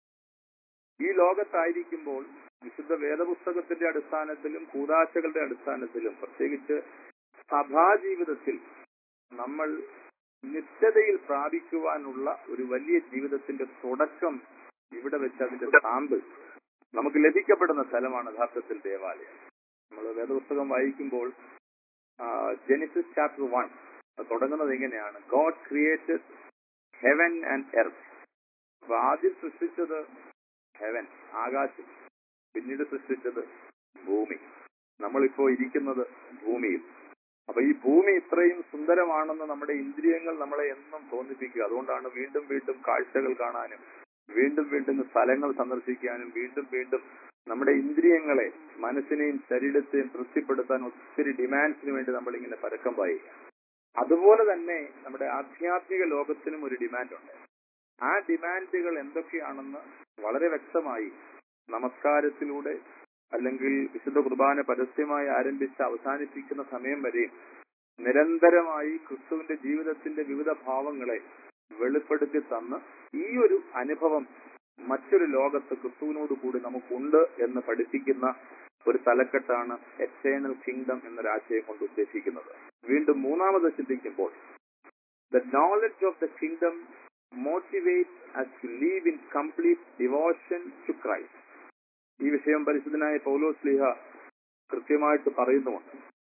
ഈ ലോകത്തായിരിക്കുമ്പോൾ വിശുദ്ധ വേദപുസ്തകത്തിന്റെ അടിസ്ഥാനത്തിലും കൂതാശകളുടെ അടിസ്ഥാനത്തിലും പ്രത്യേകിച്ച് സഭാജീവിതത്തിൽ നമ്മൾ നിത്യതയിൽ പ്രാപിക്കുവാനുള്ള ഒരു വലിയ ജീവിതത്തിന്റെ തുടക്കം ഇവിടെ വെച്ച് അതിന്റെ സാമ്പിൾ നമുക്ക് ലഭിക്കപ്പെടുന്ന സ്ഥലമാണ് യഥാർത്ഥത്തിൽ ദേവാലയം നമ്മൾ വേദപുസ്തകം വായിക്കുമ്പോൾ ജെനിസിസ് ചാപ്റ്റർ വൺ തുടങ്ങുന്നത് എങ്ങനെയാണ് God created heaven and earth അപ്പൊ ആദ്യം സൃഷ്ടിച്ചത് ഹെവൻ ആകാശം പിന്നീട് സൃഷ്ടിച്ചത് ഭൂമി നമ്മളിപ്പോ ഇരിക്കുന്നത് ഭൂമിയിൽ അപ്പൊ ഈ ഭൂമി ഇത്രയും സുന്ദരമാണെന്ന് നമ്മുടെ ഇന്ദ്രിയങ്ങൾ നമ്മളെ എന്നും തോന്നിപ്പിക്കുക അതുകൊണ്ടാണ് വീണ്ടും വീണ്ടും കാഴ്ചകൾ കാണാനും വീണ്ടും വീണ്ടും സ്ഥലങ്ങൾ സന്ദർശിക്കാനും വീണ്ടും വീണ്ടും നമ്മുടെ ഇന്ദ്രിയങ്ങളെ മനസ്സിനെയും ശരീരത്തെയും തൃപ്തിപ്പെടുത്താൻ ഒത്തിരി ഡിമാൻഡ്സിന് വേണ്ടി നമ്മളിങ്ങനെ പരക്കം പായുക അതുപോലെ തന്നെ നമ്മുടെ ആധ്യാത്മിക ലോകത്തിനും ഒരു ഡിമാൻഡുണ്ട് ആ ഡിമാൻഡുകൾ എന്തൊക്കെയാണെന്ന് വളരെ വ്യക്തമായി നമസ്കാരത്തിലൂടെ അല്ലെങ്കിൽ വിശുദ്ധ കുർബാന പരസ്യമായി ആരംഭിച്ച് അവസാനിപ്പിക്കുന്ന സമയം വരെയും നിരന്തരമായി ക്രിസ്തുവിന്റെ ജീവിതത്തിന്റെ വിവിധ ഭാവങ്ങളെ വെളിപ്പെടുത്തി തന്ന് ഈ ഒരു അനുഭവം മറ്റൊരു ലോകത്ത് ക്രിസ്തുവിനോട് കൂടി നമുക്കുണ്ട് എന്ന് പഠിപ്പിക്കുന്ന ഒരു തലക്കെട്ടാണ് എക്സ്റ്റേണൽ കിങ്ഡം എന്നൊരാശയം കൊണ്ട് ഉദ്ദേശിക്കുന്നത് വീണ്ടും മൂന്നാമത് ചിന്തിക്കുമ്പോൾ the knowledge of the kingdom motivate us to live in complete devotion to Christ ഈ വിഷയം പരിശുദ്ധനായ പൗലോസ് ലീഹ കൃത്യമായിട്ട് പറയുന്നുമുണ്ട്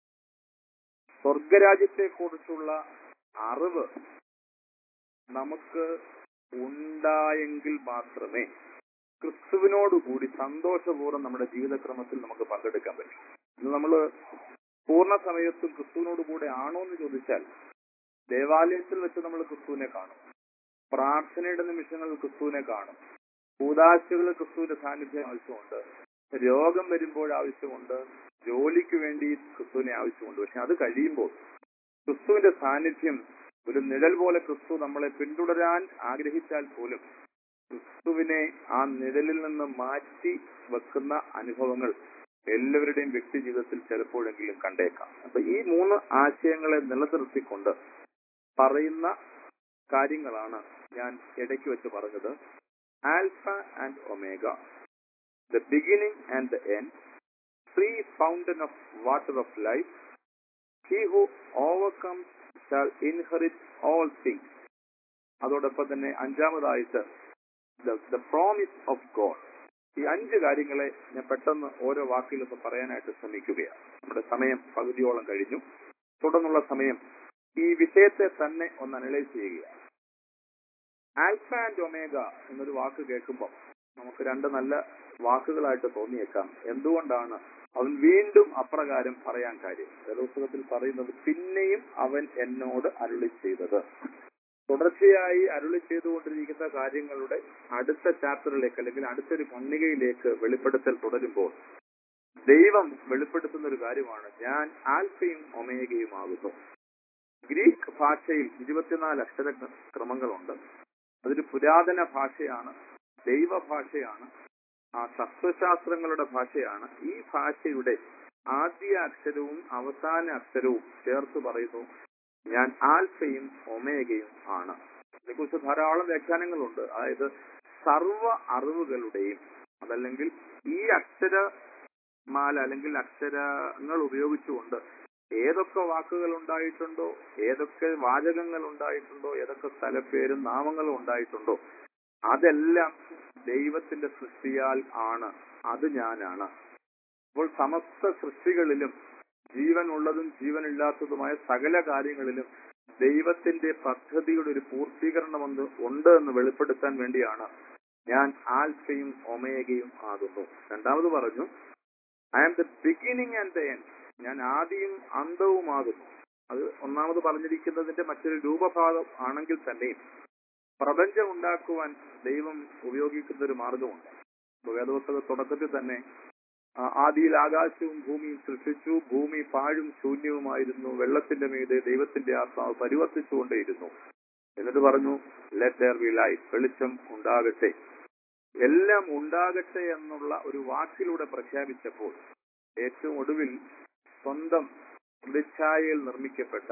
സ്വർഗരാജ്യത്തെ കുറിച്ചുള്ള അറിവ് നമുക്ക് ഉണ്ടായെങ്കിൽ മാത്രമേ ക്രിസ്തുവിനോടുകൂടി സന്തോഷപൂർവ്വം നമ്മുടെ ജീവിതക്രമത്തിൽ നമുക്ക് പങ്കെടുക്കാൻ പറ്റും ഇന്ന് നമ്മൾ പൂർണ്ണ സമയത്തും ക്രിസ്തുവിനോട് കൂടെ ആണോ എന്ന് ചോദിച്ചാൽ ദേവാലയത്തിൽ വെച്ച് നമ്മൾ ക്രിസ്തുവിനെ കാണും പ്രാർത്ഥനയുടെ നിമിഷങ്ങളിൽ ക്രിസ്തുവിനെ കാണും കൂതാശകളിൽ ക്രിസ്തുവിന്റെ സാന്നിധ്യം ആവശ്യമുണ്ട് രോഗം വരുമ്പോൾ ആവശ്യമുണ്ട് ജോലിക്ക് വേണ്ടി ക്രിസ്തുവിനെ ആവശ്യമുണ്ട് പക്ഷെ അത് കഴിയുമ്പോൾ ക്രിസ്തുവിന്റെ സാന്നിധ്യം ഒരു നിഴൽ പോലെ ക്രിസ്തു നമ്മളെ പിന്തുടരാൻ ആഗ്രഹിച്ചാൽ പോലും ക്രിസ്തുവിനെ ആ നിഴലിൽ നിന്ന് മാറ്റി വെക്കുന്ന അനുഭവങ്ങൾ എല്ലാവരുടെയും വ്യക്തി ജീവിതത്തിൽ ചിലപ്പോഴെങ്കിലും കണ്ടേക്കാം അപ്പൊ ഈ മൂന്ന് ആശയങ്ങളെ നിലനിർത്തിക്കൊണ്ട് പറയുന്ന കാര്യങ്ങളാണ് ഞാൻ ഇടയ്ക്ക് വെച്ച് പറഞ്ഞത് alpha and omega the beginning and the end free fountain of water of life he who overcome shall inherit all things അതോടൊപ്പം തന്നെ അഞ്ചാമതായിട്ട് ദ പ്രോമിസ് ഓഫ് ഗോഡ് ഈ അഞ്ച് കാര്യങ്ങളെ ഞാൻ പെട്ടെന്ന് ഓരോ വാക്കിലൊന്ന് പറയാനായിട്ട് ശ്രമിക്കുകയാണ് നമ്മുടെ സമയം പകുതിയോളം കഴിഞ്ഞു തുടർന്നുള്ള സമയം ഈ വിഷയത്തെ തന്നെ ഒന്ന് അനലൈസ് ചെയ്യുകയാണ് ആൽഫ ആൻഡ് ഒമേഗ എന്നൊരു വാക്ക് കേൾക്കുമ്പോൾ നമുക്ക് രണ്ട് നല്ല വാക്കുകളായിട്ട് തോന്നിയേക്കാം എന്തുകൊണ്ടാണ് അവൻ വീണ്ടും അപ്രകാരം പറയാൻ കാര്യം വേദപുസ്തകത്തിൽ പറയുന്നത് പിന്നെയും അവൻ എന്നോട് അരുളി ചെയ്തത് തുടർച്ചയായി അരുളി ചെയ്തുകൊണ്ടിരിക്കുന്ന കാര്യങ്ങളുടെ അടുത്ത ചാപ്റ്ററിലേക്ക് അല്ലെങ്കിൽ അടുത്തൊരു ഖണ്ഡികയിലേക്ക് വെളിപ്പെടുത്തൽ തുടരുമ്പോൾ ദൈവം വെളിപ്പെടുത്തുന്ന ഒരു കാര്യമാണ് ഞാൻ ആൽഫയും ഒമേഗയുമാകുന്നു ഗ്രീക്ക് ഭാഷയിൽ ഇരുപത്തിനാല് അക്ഷര ക്രമങ്ങളുണ്ട് അതൊരു പുരാതന ഭാഷയാണ് ദൈവഭാഷയാണ് ആ തത്വശാസ്ത്രങ്ങളുടെ ഭാഷയാണ് ഈ ഭാഷയുടെ ആദ്യ അക്ഷരവും അവസാന അക്ഷരവും ചേർത്ത് പറയുന്നു ഞാൻ ആൽഫയും ഒമേഗയും ആണ് ഇതിനെക്കുറിച്ച് ധാരാളം വ്യാഖ്യാനങ്ങളുണ്ട് അതായത് സർവ അറിവുകളുടെയും അതല്ലെങ്കിൽ ഈ അക്ഷരമാല അല്ലെങ്കിൽ അക്ഷരങ്ങൾ ഉപയോഗിച്ചുകൊണ്ട് ഏതൊക്കെ വാക്കുകൾ ഉണ്ടായിട്ടുണ്ടോ ഏതൊക്കെ വാചകങ്ങൾ ഉണ്ടായിട്ടുണ്ടോ ഏതൊക്കെ സ്ഥലപ്പേരും നാമങ്ങളും ഉണ്ടായിട്ടുണ്ടോ അതെല്ലാം ദൈവത്തിന്റെ സൃഷ്ടിയാൽ ആണ് അത് ഞാനാണ് അപ്പോൾ സമസ്ത സൃഷ്ടികളിലും ജീവനുള്ളതും ജീവനില്ലാത്തതുമായ സകല കാര്യങ്ങളിലും ദൈവത്തിന്റെ പദ്ധതിയുടെ ഒരു പൂർത്തീകരണം ഒന്ന് ഉണ്ട് എന്ന് വെളിപ്പെടുത്താൻ വേണ്ടിയാണ് ഞാൻ ആൽഫയും ഒമേഗയും ആകുന്നു രണ്ടാമത് പറഞ്ഞു I am the beginning and the end ഞാൻ ആദിയും അന്തവുമാകുന്നു അത് ഒന്നാമത് പറഞ്ഞിരിക്കുന്നതിന്റെ മറ്റൊരു രൂപഭാഗം ആണെങ്കിൽ തന്നെയും പ്രപഞ്ചം ഉണ്ടാക്കുവാൻ ദൈവം ഉപയോഗിക്കുന്ന ഒരു മാർഗമുണ്ട് ഇപ്പൊ വേദപുസ്തക തുടക്കത്തിൽ തന്നെ ആ, ആദിയിൽ ആകാശവും ഭൂമിയും സൃഷ്ടിച്ചു ഭൂമി പാഴും ശൂന്യവുമായിരുന്നു വെള്ളത്തിന്റെ മീതെ ദൈവത്തിന്റെ ആത്മാവ് പരിവർത്തിച്ചുകൊണ്ടേയിരുന്നു എന്നിട്ട് പറഞ്ഞു ലെറ്റ് ദർ ബി ലൈഫ് വെളിച്ചം ഉണ്ടാകട്ടെ എല്ലാം ഉണ്ടാകട്ടെ എന്നുള്ള ഒരു വാക്കിലൂടെ പ്രഖ്യാപിച്ചപ്പോൾ ഏറ്റവും ഒടുവിൽ സ്വന്തം പ്രതിച്ഛായയിൽ നിർമ്മിക്കപ്പെട്ട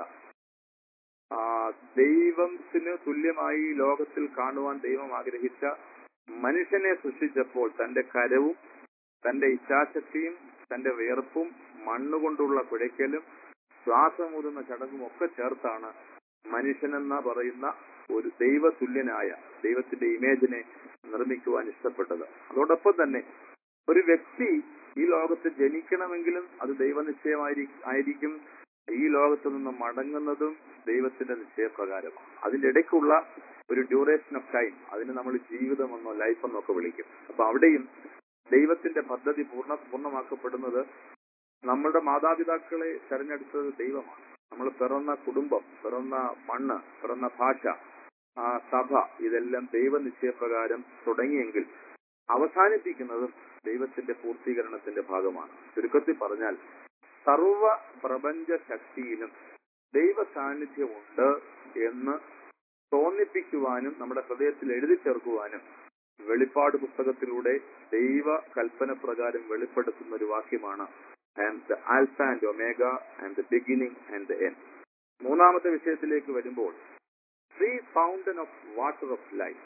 ആ, ദൈവത്തിന് തുല്യമായി ഈ ലോകത്തിൽ കാണുവാൻ ദൈവം ആഗ്രഹിച്ച മനുഷ്യനെ സൃഷ്ടിച്ചപ്പോൾ തന്റെ കരവും തന്റെ ഇച്ഛാശക്തിയും തന്റെ വിയർപ്പും മണ്ണുകൊണ്ടുള്ള കുഴയ്ക്കലും ശ്വാസമൂതുന്ന ചടങ്ങും ഒക്കെ ചേർത്താണ് മനുഷ്യനെന്ന പറയുന്ന ഒരു ദൈവതുല്യനായ ദൈവത്തിന്റെ ഇമേജിനെ നിർമ്മിക്കുവാൻ ഇഷ്ടപ്പെട്ടത് അതോടൊപ്പം തന്നെ ഒരു വ്യക്തി ഈ ലോകത്ത് ജനിക്കണമെങ്കിലും അത് ദൈവനിശ്ചയമായി ആയിരിക്കും ഈ ലോകത്ത് നിന്ന് മടങ്ങുന്നതും ദൈവത്തിന്റെ നിശ്ചയപ്രകാരമാണ് അതിന്റെ ഇടയ്ക്കുള്ള ഒരു ഡ്യൂറേഷൻ ഓഫ് ടൈം അതിന് നമ്മൾ ജീവിതമെന്നോ ലൈഫെന്നോ ഒക്കെ വിളിക്കും അപ്പൊ അവിടെയും ദൈവത്തിന്റെ പദ്ധതി പൂർണ്ണ പൂർണ്ണമാക്കപ്പെടുന്നത് നമ്മളുടെ മാതാപിതാക്കളെ തെരഞ്ഞെടുത്തത് ദൈവമാണ് നമ്മൾ പിറന്ന കുടുംബം പിറന്ന മണ്ണ് പിറന്ന ഭാഷ ആ സഭ ഇതെല്ലാം ദൈവനിശ്ചയപ്രകാരം തുടങ്ങിയെങ്കിൽ അവസാനിപ്പിക്കുന്നതും ദൈവത്തിന്റെ പൂർത്തീകരണത്തിന്റെ ഭാഗമാണ് ചുരുക്കത്തിൽ പറഞ്ഞാൽ സർവ പ്രപഞ്ച ശക്തിയിലും ദൈവ സാന്നിധ്യമുണ്ട് എന്ന് തോന്നിപ്പിക്കുവാനും നമ്മുടെ ഹൃദയത്തിൽ എഴുതി ചേർക്കുവാനും വെളിപ്പാട് പുസ്തകത്തിലൂടെ ദൈവ കൽപ്പന പ്രകാരം വെളിപ്പെടുത്തുന്ന ഒരു വാക്യമാണ് and the alpha and omega and the beginning and the end മൂന്നാമത്തെ വിഷയത്തിലേക്ക് വരുമ്പോൾ free fountain of water of life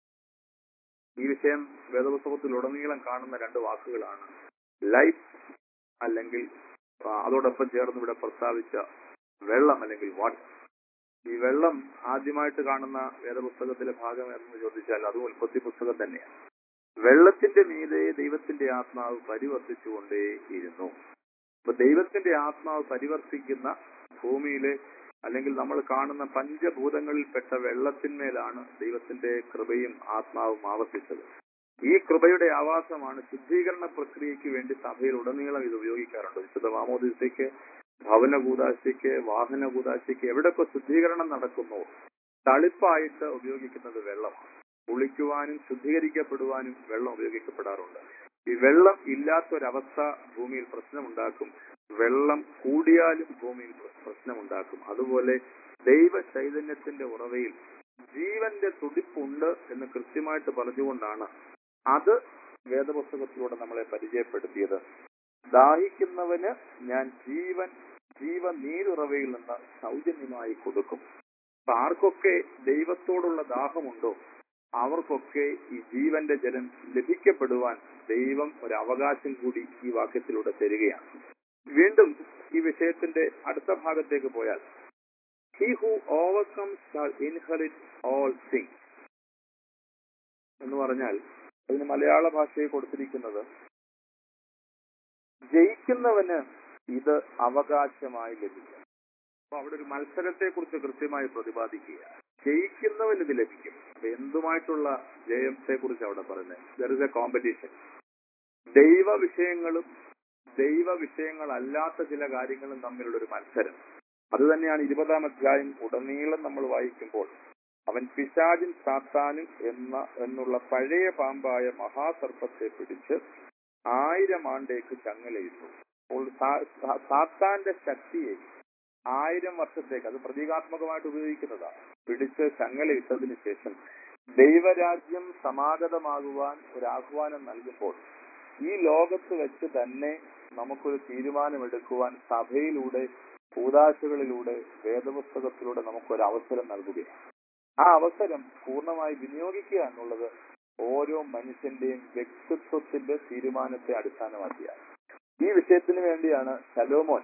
ഈ വിഷയം വേദപുസ്തകത്തിൽ ഉടനീളം കാണുന്ന രണ്ട് വാക്കുകളാണ് ലൈഫ് അല്ലെങ്കിൽ ആ, അതോടൊപ്പം ചേർന്ന് ഇവിടെ പ്രസ്താവിച്ച വെള്ളം അല്ലെങ്കിൽ വാട്ടർ ഈ വെള്ളം ആദ്യമായിട്ട് കാണുന്ന വേദപുസ്തകത്തിലെ ഭാഗം എന്ന് ചോദിച്ചാൽ അതും ഉൽപ്പത്തി പുസ്തകം തന്നെയാണ് വെള്ളത്തിന്റെ മീതെ ദൈവത്തിന്റെ ആത്മാവ് പരിവർത്തിച്ചുകൊണ്ടേയിരുന്നു അപ്പൊ ദൈവത്തിന്റെ ആത്മാവ് പരിവർത്തിക്കുന്ന ഭൂമിയിലെ അല്ലെങ്കിൽ നമ്മൾ കാണുന്ന പഞ്ചഭൂതങ്ങളിൽപ്പെട്ട വെള്ളത്തിന്മേലാണ് ദൈവത്തിന്റെ കൃപയും ആത്മാവും ആവർത്തിച്ചത് ഈ കൃപയുടെ ആവാസമാണ് ശുദ്ധീകരണ പ്രക്രിയയ്ക്ക് വേണ്ടി സഭയിൽ ഉടനീളം ഇത് ഉപയോഗിക്കാറുണ്ട് വിശുദ്ധ മാമോദിസയ്ക്ക് ഭവന കൂതാശയ്ക്ക് വാഹന കൂതാശയ്ക്ക് എവിടെയൊക്കെ ശുദ്ധീകരണം നടക്കുന്നു തളിപ്പായിട്ട് ഉപയോഗിക്കുന്നത് വെള്ളമാണ് കുളിക്കുവാനും ശുദ്ധീകരിക്കപ്പെടുവാനും വെള്ളം ഉപയോഗിക്കപ്പെടാറുണ്ട് ഈ വെള്ളം ഇല്ലാത്തൊരവസ്ഥ ഭൂമിയിൽ പ്രശ്നമുണ്ടാക്കും വെള്ളം കൂടിയാലും ഭൂമിയിൽ പ്ര- പ്രശ്നമുണ്ടാക്കും അതുപോലെ ദൈവ ചൈതന്യത്തിന്റെ ഉറവയിൽ ജീവന്റെ തുടിപ്പുണ്ട് എന്ന് കൃത്യമായിട്ട് പറഞ്ഞുകൊണ്ടാണ് അത് വേദപുസ്തകത്തിലൂടെ നമ്മളെ പരിചയപ്പെടുത്തിയത് ദാഹിക്കുന്നവന് ഞാൻ ജീവൻ ജീവനീരുറവയിൽ നിന്ന് സൗജന്യമായി കൊടുക്കും അപ്പൊ ആർക്കൊക്കെ ദൈവത്തോടുള്ള ദാഹമുണ്ടോ അവർക്കൊക്കെ ഈ ജീവന്റെ ജലം ലഭിക്കപ്പെടുവാൻ ദൈവം ഒരു അവകാശം കൂടി ഈ വാക്യത്തിലൂടെ തരികയാണ് വീണ്ടും ഈ വിഷയത്തിന്റെ അടുത്ത ഭാഗത്തേക്ക് പോയാൽ he who overcome shall inherit all things എന്ന് പറഞ്ഞാൽ അതിന് മലയാള ഭാഷയിൽ കൊടുത്തിരിക്കുന്നത് ജയിക്കുന്നവന് ഇത് അവകാശമായി ലഭിക്കും അപ്പൊ അവിടെ ഒരു മത്സരത്തെ കുറിച്ച് കൃത്യമായി പ്രതിപാദിക്കുക ജയിക്കുന്നവന് ഇത് ലഭിക്കും അപ്പൊ എന്തുമായിട്ടുള്ള ജയത്തെ കുറിച്ച് അവിടെ പറയുന്നത് ദർ ഇസ് എ കോമ്പറ്റീഷൻ ദൈവ വിഷയങ്ങളും ദൈവ വിഷയങ്ങളല്ലാത്ത ചില കാര്യങ്ങളും തമ്മിലുള്ള ഒരു മത്സരം അത് തന്നെയാണ് ഇരുപതാം അധ്യായം ഉടനീളം നമ്മൾ വായിക്കുമ്പോൾ അവൻ പിശാചിൻ സാത്താനും എന്ന എന്നുള്ള പഴയ പാമ്പായ മഹാസർപ്പത്തെ പിടിച്ച് ആയിരം ആണ്ടേക്ക് ചങ്ങലയിട്ടു അപ്പോൾ സാ- സാ- സാത്താന്റെ ശക്തിയെ ആയിരം വർഷത്തേക്ക് അത് പ്രതീകാത്മകമായിട്ട് ഉപയോഗിക്കുന്നതാണ് പിടിച്ച് ചങ്ങലയിട്ടതിന് ശേഷം ദൈവരാജ്യം സമാഗതമാകുവാൻ ഒരു ആഹ്വാനം നൽകുമ്പോൾ ഈ ലോകത്ത് വെച്ച് തന്നെ നമുക്കൊരു തീരുമാനമെടുക്കുവാൻ സഭയിലൂടെ കൂതാശകളിലൂടെ വേദപുസ്തകത്തിലൂടെ നമുക്കൊരു അവസരം നൽകുകയാണ് ആ അവസരം പൂർണ്ണമായി വിനിയോഗിക്കുക എന്നുള്ളത് ഓരോ മനുഷ്യന്റെയും വ്യക്തിത്വത്തിന്റെ തീരുമാനത്തെ അടിസ്ഥാനമാക്കിയാണ് ഈ വിഷയത്തിന് വേണ്ടിയാണ് ശലോമോൻ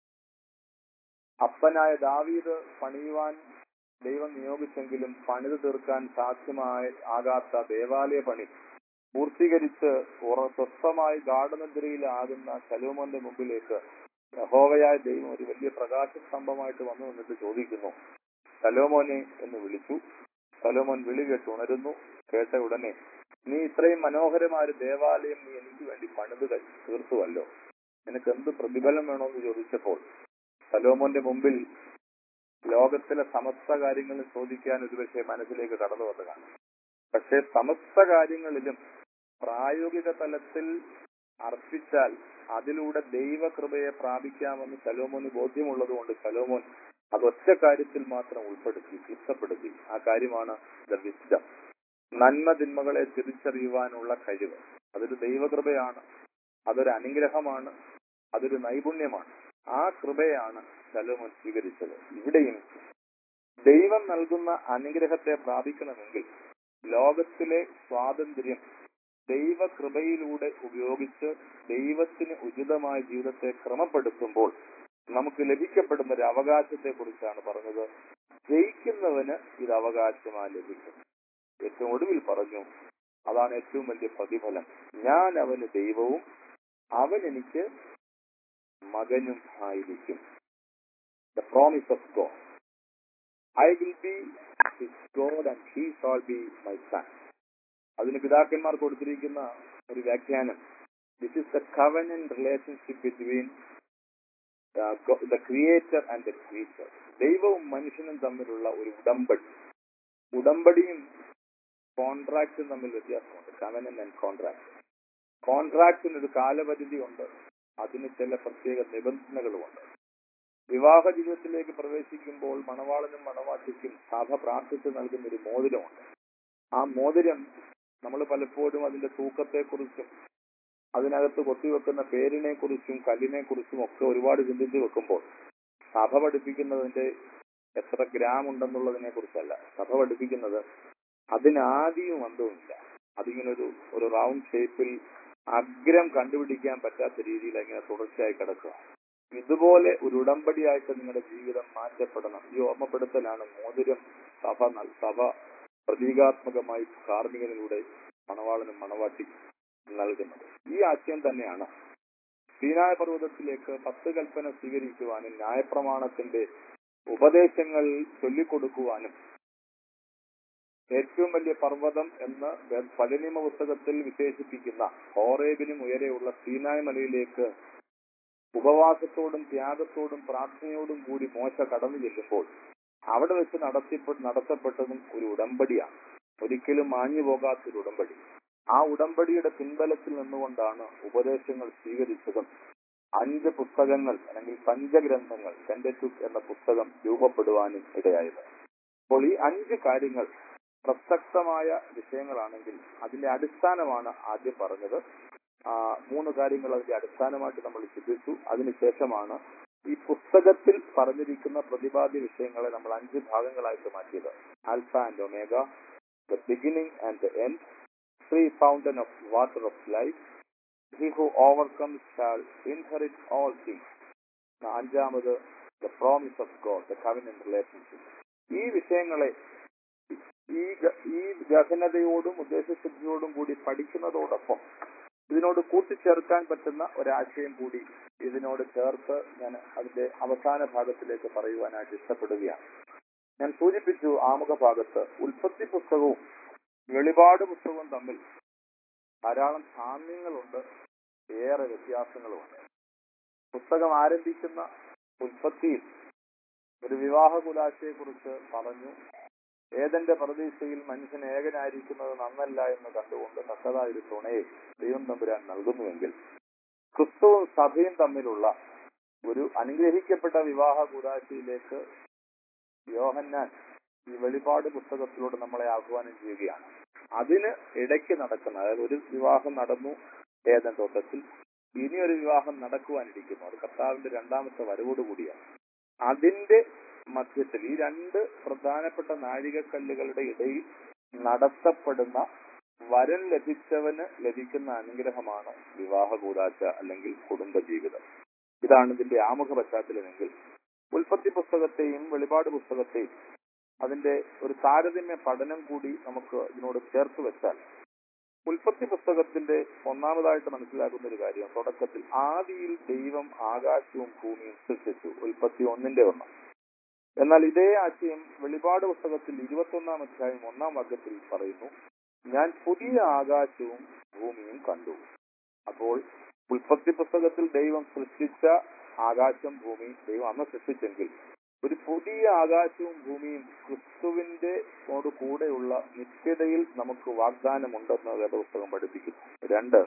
അപ്പനായ ദാവീദ് പണിയുവാൻ ദൈവം നിയോഗിച്ചെങ്കിലും പണിത് തീർക്കാൻ സാധ്യമായ ആകാത്ത ദേവാലയ പണി പൂർത്തീകരിച്ച് ഉറ സ്വസ്ഥമായി ഗാഠനിദ്രയിലാകുന്ന ശലോമോന്റെ മുമ്പിലേക്ക് യഹോവയായ ദൈവം ഒരു വലിയ പ്രകാശ സ്തംഭമായിട്ട് വന്നു നിന്നിട്ട് ചോദിക്കുന്നു ശലോമോനെ എന്ന് വിളിച്ചു ശലോമോൻ വിളി കേട്ട് ഉണരുന്നു കേട്ട ഉടനെ നീ ഇത്രയും മനോഹരമായ ഒരു ദേവാലയം നീ എനിക്ക് വേണ്ടി പണിത് കഴി- തീർത്തുവല്ലോ നിനക്ക് എന്ത് പ്രതിഫലം വേണമെന്ന് ചോദിച്ചപ്പോൾ സലോമോന്റെ മുമ്പിൽ ലോകത്തിലെ സമസ്ത കാര്യങ്ങളും ചോദിക്കാൻ ഒരുപക്ഷെ മനസ്സിലേക്ക് കടന്നു വന്നതാണ് പക്ഷേ സമസ്ത കാര്യങ്ങളിലും പ്രായോഗിക തലത്തിൽ അർപ്പിച്ചാൽ അതിലൂടെ ദൈവകൃപയെ പ്രാപിക്കാമെന്ന് സലോമോന് ബോധ്യമുള്ളത് കൊണ്ട് സലോമോൻ അത് ഒറ്റ കാര്യത്തിൽ മാത്രം ഉൾപ്പെടുത്തി ഇഷ്ടപ്പെടുത്തി ആ കാര്യമാണ് ദ വിസ്ഡം നന്മ തിന്മകളെ തിരിച്ചറിയുവാനുള്ള കഴിവ് അതൊരു ദൈവകൃപയാണ് അതൊരു അനുഗ്രഹമാണ് അതൊരു നൈപുണ്യമാണ് ആ കൃപയാണ് ശലോമോൻ സ്വീകരിച്ചത് ഇവിടെയും ദൈവം നൽകുന്ന അനുഗ്രഹത്തെ പ്രാപിക്കണമെങ്കിൽ ലോകത്തിലെ സ്വാതന്ത്ര്യം ദൈവകൃപയിലൂടെ ഉപയോഗിച്ച് ദൈവത്തിന് ഉചിതമായ ജീവിതത്തെ ക്രമപ്പെടുത്തുമ്പോൾ നമുക്ക് ലഭിക്കപ്പെടുന്ന ഒരു അവകാശത്തെ കുറിച്ചാണ് പറഞ്ഞത് ജയിക്കുന്നവന് ഇത് അവകാശമായി ലഭിക്കും ഏറ്റവും ഒടുവിൽ പറഞ്ഞു അതാണ് ഏറ്റവും വലിയ പ്രതിഫലം ഞാൻ അവന് ദൈവവും അവൻ എനിക്ക് മകനും ആയിരിക്കും the promise of God I will be his God and he shall be my son അതിന് പിതാക്കന്മാർ കൊടുത്തിരിക്കുന്ന ഒരു വ്യാഖ്യാനം this is the covenant relationship between the creator and the creature ദൈവവും മനുഷ്യനും തമ്മിലുള്ള ഒരു ഉടമ്പടി ഉടമ്പടിയും കോൺട്രാക്റ്റും തമ്മിൽ വ്യത്യാസമുണ്ട് കവനൻ ആൻഡ് കോൺട്രാക്ട് കോൺട്രാക്റ്റിന് ഒരു കാലപരിധി ഉണ്ട് അതിന് ചില പ്രത്യേക നിബന്ധനകളുമുണ്ട് വിവാഹ ജീവിതത്തിലേക്ക് പ്രവേശിക്കുമ്പോൾ മണവാളനും മണവാട്ടിക്കും സഭ പ്രാർത്ഥിച്ച് നൽകുന്ന ഒരു മോതിരമുണ്ട് ആ മോതിരം നമ്മൾ പലപ്പോഴും അതിന്റെ തൂക്കത്തെക്കുറിച്ചും അതിനകത്ത് കൊത്തിവെക്കുന്ന പേരിനെ കുറിച്ചും കല്ലിനെ കുറിച്ചും ഒക്കെ ഒരുപാട് ചിന്തിച്ച് വെക്കുമ്പോൾ സഭ പഠിപ്പിക്കുന്നതിന്റെ എത്ര ഗ്രാം ഉണ്ടെന്നുള്ളതിനെ കുറിച്ചല്ല സഭ പഠിപ്പിക്കുന്നത് അതിന് ആദ്യവും അന്തവുമില്ല അതിങ്ങനെ ഒരു ഒരു റൗണ്ട് ഷേപ്പിൽ അഗ്രം കണ്ടുപിടിക്കാൻ പറ്റാത്ത രീതിയിൽ അങ്ങനെ തുടർച്ചയായി കിടക്കുക ഇതുപോലെ ഒരു ഉടമ്പടിയായിട്ട് നിങ്ങളുടെ ജീവിതം മാറ്റപ്പെടണം ഈ ഓർമ്മപ്പെടുത്തലാണ് മോതിരം സഭ നൽ- സഭ പ്രതീകാത്മകമായി കാർമികനിലൂടെ മണവാളനും മണവാട്ടി നൽകുന്നത് ഈ ആശയം തന്നെയാണ് സീനായ പർവ്വതത്തിലേക്ക് പത്ത് കൽപ്പന സ്വീകരിക്കുവാനും ന്യായപ്രമാണത്തിന്റെ ഉപദേശങ്ങൾ ചൊല്ലിക്കൊടുക്കുവാനും ഏറ്റവും വലിയ പർവ്വതം എന്ന് വേ- പഴയ നിയമ പുസ്തകത്തിൽ വിശേഷിപ്പിക്കുന്ന ഹോറേബിനും ഉയരെയുള്ള സീനായ് മലയിലേക്ക് ഉപവാസത്തോടും ത്യാഗത്തോടും പ്രാർത്ഥനയോടും കൂടി മോശ കടന്നു ചെല്ലുമ്പോൾ അവിടെ വെച്ച് നടത്തിപ്പെ നടത്തപ്പെട്ടതും ഒരു ഉടമ്പടിയാണ് ഒരിക്കലും മാഞ്ഞു പോകാത്തൊരു ഉടമ്പടി ആ ഉടമ്പടിയുടെ പിൻബലത്തിൽ നിന്നുകൊണ്ടാണ് ഉപദേശങ്ങൾ സ്വീകരിച്ചതും അഞ്ച് പുസ്തകങ്ങൾ അല്ലെങ്കിൽ പഞ്ചഗ്രന്ഥങ്ങൾ പെൻഡറ്റുക് എന്ന പുസ്തകം രൂപപ്പെടുവാനും ഇടയായത് അപ്പോൾ ഈ അഞ്ച് കാര്യങ്ങൾ പ്രസക്തമായ വിഷയങ്ങളാണെങ്കിൽ അതിന്റെ അടിസ്ഥാനമാണ് ആദ്യം പറഞ്ഞത് ആ, മൂന്ന് കാര്യങ്ങൾ അതിന്റെ അടിസ്ഥാനമായിട്ട് നമ്മൾ ചിന്തിച്ചു അതിനുശേഷമാണ് ഈ പുസ്തകത്തിൽ പറഞ്ഞിരിക്കുന്ന പ്രതിപാദ്യ വിഷയങ്ങളെ നമ്മൾ അഞ്ച് ഭാഗങ്ങളായിട്ട് മാറ്റിയത് alpha and omega the beginning and the end free fountain of water of life he who overcome shall inherit all things അഞ്ചാമത് the promise of God the covenant relationship ഈ വിഷയങ്ങളെ ഈ ഗ- ഈ ഗഹനതയോടും ഉദ്ദേശശുദ്ധിയോടും കൂടി പഠിക്കുന്നതോടൊപ്പം ഇതിനോട് കൂട്ടിച്ചേർക്കാൻ പറ്റുന്ന ഒരാശയം കൂടി ഇതിനോട് ചേർത്ത് ഞാൻ അതിന്റെ അവസാന ഭാഗത്തിലേക്ക് പറയുവാനായിട്ട് ഇഷ്ടപ്പെടുകയാണ് ഞാൻ സൂചിപ്പിച്ചു ആമുഖ ഭാഗത്ത് ഉൽപ്പത്തി പുസ്തകവും വെളിപാട് പുസ്തകവും തമ്മിൽ ധാരാളം സാമ്യങ്ങളുണ്ട് ഏറെ വ്യത്യാസങ്ങളുമുണ്ട് പുസ്തകം ആരംഭിക്കുന്ന ഉൽപ്പത്തിയിൽ ഒരു വിവാഹ കുലാശയെ കുറിച്ച് പറഞ്ഞു ഏതന്റെ പ്രതീക്ഷയിൽ മനുഷ്യൻ ഏകനായിരിക്കുന്നത് നന്നല്ല എന്ന് കണ്ടുകൊണ്ട് തക്കതായ ഒരു തുണയെ ദൈവം തമ്പുരാൻ നൽകുന്നുവെങ്കിൽ ക്രിസ്തുവും സഭയും തമ്മിലുള്ള ഒരു അനുഗ്രഹിക്കപ്പെട്ട വിവാഹ കൂടാശയിലേക്ക് യോഹന്നാൻ ഈ വെളിപാട് പുസ്തകത്തിലൂടെ നമ്മളെ ആഹ്വാനം ചെയ്യുകയാണ് അതിന് ഇടയ്ക്ക് നടക്കുന്ന അതായത് ഒരു വിവാഹം നടന്നു ഏതൻ തോട്ടത്തിൽ ഇനി ഒരു വിവാഹം നടക്കുവാനിരിക്കുന്നു അത് കർത്താവിന്റെ രണ്ടാമത്തെ വരവോടുകൂടിയാണ് അതിന്റെ മധ്യത്തിൽ ഈ രണ്ട് പ്രധാനപ്പെട്ട നാഴികക്കല്ലുകളുടെ ഇടയിൽ നടത്തപ്പെടുന്ന വരൻ ലഭിച്ചവന് ലഭിക്കുന്ന അനുഗ്രഹമാണ് വിവാഹ കൂടാശ അല്ലെങ്കിൽ കുടുംബജീവിതം ഇതാണ് ഇതിന്റെ ആമുഖ പശ്ചാത്തലമെങ്കിൽ ഉൽപ്പത്തി പുസ്തകത്തെയും വെളിപാട് പുസ്തകത്തെയും അതിന്റെ ഒരു താരതമ്യ പഠനം കൂടി നമുക്ക് ഇതിനോട് ചേർത്ത് വെച്ചാൽ ഉൽപ്പത്തി പുസ്തകത്തിന്റെ ഒന്നാമതായിട്ട് മനസ്സിലാക്കുന്ന ഒരു കാര്യം തുടക്കത്തിൽ ആദിയിൽ ദൈവം ആകാശവും ഭൂമിയും സൃഷ്ടിച്ചു ഉൽപ്പത്തി ഒന്നിന്റെ ഒന്ന് എന്നാൽ ഇതേ ആശയം വെളിപാട് പുസ്തകത്തിൽ ഇരുപത്തൊന്നാം അധ്യായം ഒന്നാം വാക്യത്തിൽ പറയുന്നു ഞാൻ പുതിയ ആകാശവും ഭൂമിയും കണ്ടു അപ്പോൾ ഉൽപ്പത്തി പുസ്തകത്തിൽ ദൈവം സൃഷ്ടിച്ച ആകാശം ഭൂമി ദൈവം അന്ന് സൃഷ്ടിച്ചെങ്കിൽ ഒരു പുതിയ ആകാശവും ഭൂമിയും ക്രിസ്തുവിന്റെ ോട് കൂടെയുള്ള നിത്യതയിൽ നമുക്ക് വാഗ്ദാനമുണ്ടെന്ന് വേദപുസ്തകം പഠിപ്പിക്കുന്നു രണ്ട്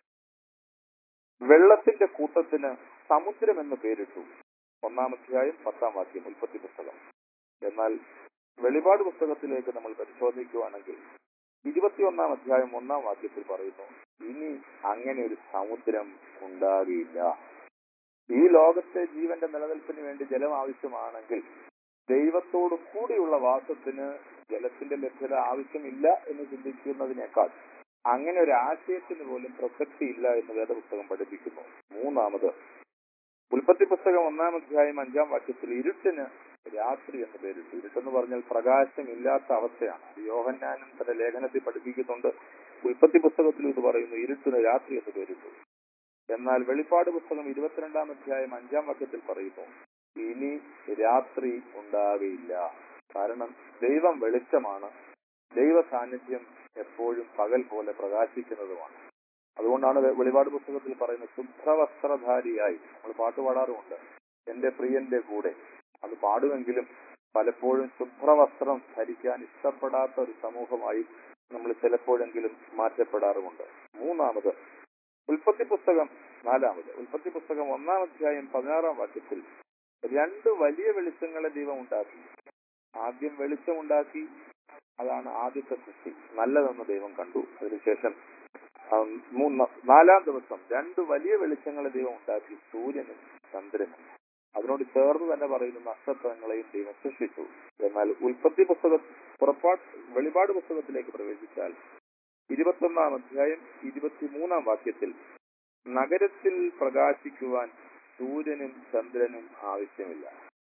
വെള്ളത്തിന്റെ കൂട്ടത്തിന് സമുദ്രം എന്ന് പേരിട്ടു ഒന്നാം അധ്യായം പത്താം വാക്യം ഉൽപ്പത്തി പുസ്തകം എന്നാൽ വെളിപാട് പുസ്തകത്തിലേക്ക് നമ്മൾ പരിശോധിക്കുകയാണെങ്കിൽ ഇരുപത്തിയൊന്നാം അധ്യായം ഒന്നാം വാക്യത്തിൽ പറയുന്നു ഇനി അങ്ങനെ ഒരു സമുദ്രം ഉണ്ടാകില്ല ഈ ലോകത്തെ ജീവന്റെ നിലനിൽപ്പിന് വേണ്ടി ജലം ആവശ്യമാണെങ്കിൽ ദൈവത്തോട് കൂടിയുള്ള വാസത്തിന് ജലത്തിന്റെ ലഭ്യത ആവശ്യമില്ല എന്ന് ചിന്തിക്കുന്നതിനേക്കാൾ അങ്ങനെ ഒരു ആശയത്തിന് പോലും പ്രസക്തിയില്ല എന്ന് വേദപുസ്തകം പഠിപ്പിക്കുന്നു മൂന്നാമത് ഉൽപ്പത്തി പുസ്തകം ഒന്നാം അധ്യായം അഞ്ചാം വാക്യത്തിൽ ഇരുട്ടിന് രാത്രി എന്ന് പേരിട്ടു ഇരുട്ടെന്ന് പറഞ്ഞാൽ പ്രകാശമില്ലാത്ത അവസ്ഥയാണ് അത് യോഹന്നാനും തന്റെ ലേഖനത്തിൽ പഠിപ്പിക്കുന്നുണ്ട് ഉൽപ്പത്തി പുസ്തകത്തിൽ ഇത് പറയുന്നു ഇരുട്ടിന് രാത്രി എന്ന് പേരിട്ടു എന്നാൽ വെളിപ്പാട് പുസ്തകം ഇരുപത്തിരണ്ടാം അധ്യായം അഞ്ചാം വാക്യത്തിൽ പറയുന്നു ഇനി രാത്രി ഉണ്ടാകുകയില്ല കാരണം ദൈവം വെളിച്ചമാണ് ദൈവ സാന്നിധ്യം എപ്പോഴും പകൽ പോലെ പ്രകാശിക്കുന്നതുമാണ് അതുകൊണ്ടാണ് വെ- വെളിപാട് പുസ്തകത്തിൽ പറയുന്നത് ശുഭ്രവസ്ത്രധാരിയായി നമ്മൾ പാട്ട് പാടാറുമുണ്ട് എന്റെ പ്രിയന്റെ കൂടെ അത് പാടുമെങ്കിലും പലപ്പോഴും ശുഭ്രവസ്ത്രം ധരിക്കാൻ ഇഷ്ടപ്പെടാത്ത ഒരു സമൂഹമായി നമ്മൾ ചിലപ്പോഴെങ്കിലും മാറ്റപ്പെടാറുമുണ്ട് മൂന്നാമത് ഉൽപ്പത്തി പുസ്തകം നാലാമത് ഉൽപ്പത്തി പുസ്തകം ഒന്നാം അധ്യായം പതിനാറാം വാക്യത്തിൽ രണ്ട് വലിയ വെളിച്ചങ്ങളെ ദൈവം ഉണ്ടാക്കി ആദ്യം വെളിച്ചമുണ്ടാക്കി അതാണ് ആദ്യത്തെ സൃഷ്ടി നല്ലതെന്ന് ദൈവം കണ്ടു അതിനുശേഷം ആ, മൂന്ന് നാലാം ദിവസം രണ്ട് വലിയ വെളിച്ചങ്ങളെ ദൈവം ഉണ്ടാക്കി സൂര്യനും ചന്ദ്രനും അതിനോട് ചേർന്ന് തന്നെ പറയുന്ന നക്ഷത്രങ്ങളെയും ദൈവം സൃഷ്ടിച്ചു എന്നാൽ ഉൽപ്പത്തി പുസ്തക പുറപ്പാട് വെളിപാട് പുസ്തകത്തിലേക്ക് പ്രവേശിച്ചാൽ ഇരുപത്തൊന്നാം അധ്യായം ഇരുപത്തിമൂന്നാം വാക്യത്തിൽ നഗരത്തിൽ പ്രകാശിക്കുവാൻ സൂര്യനും ചന്ദ്രനും ആവശ്യമില്ല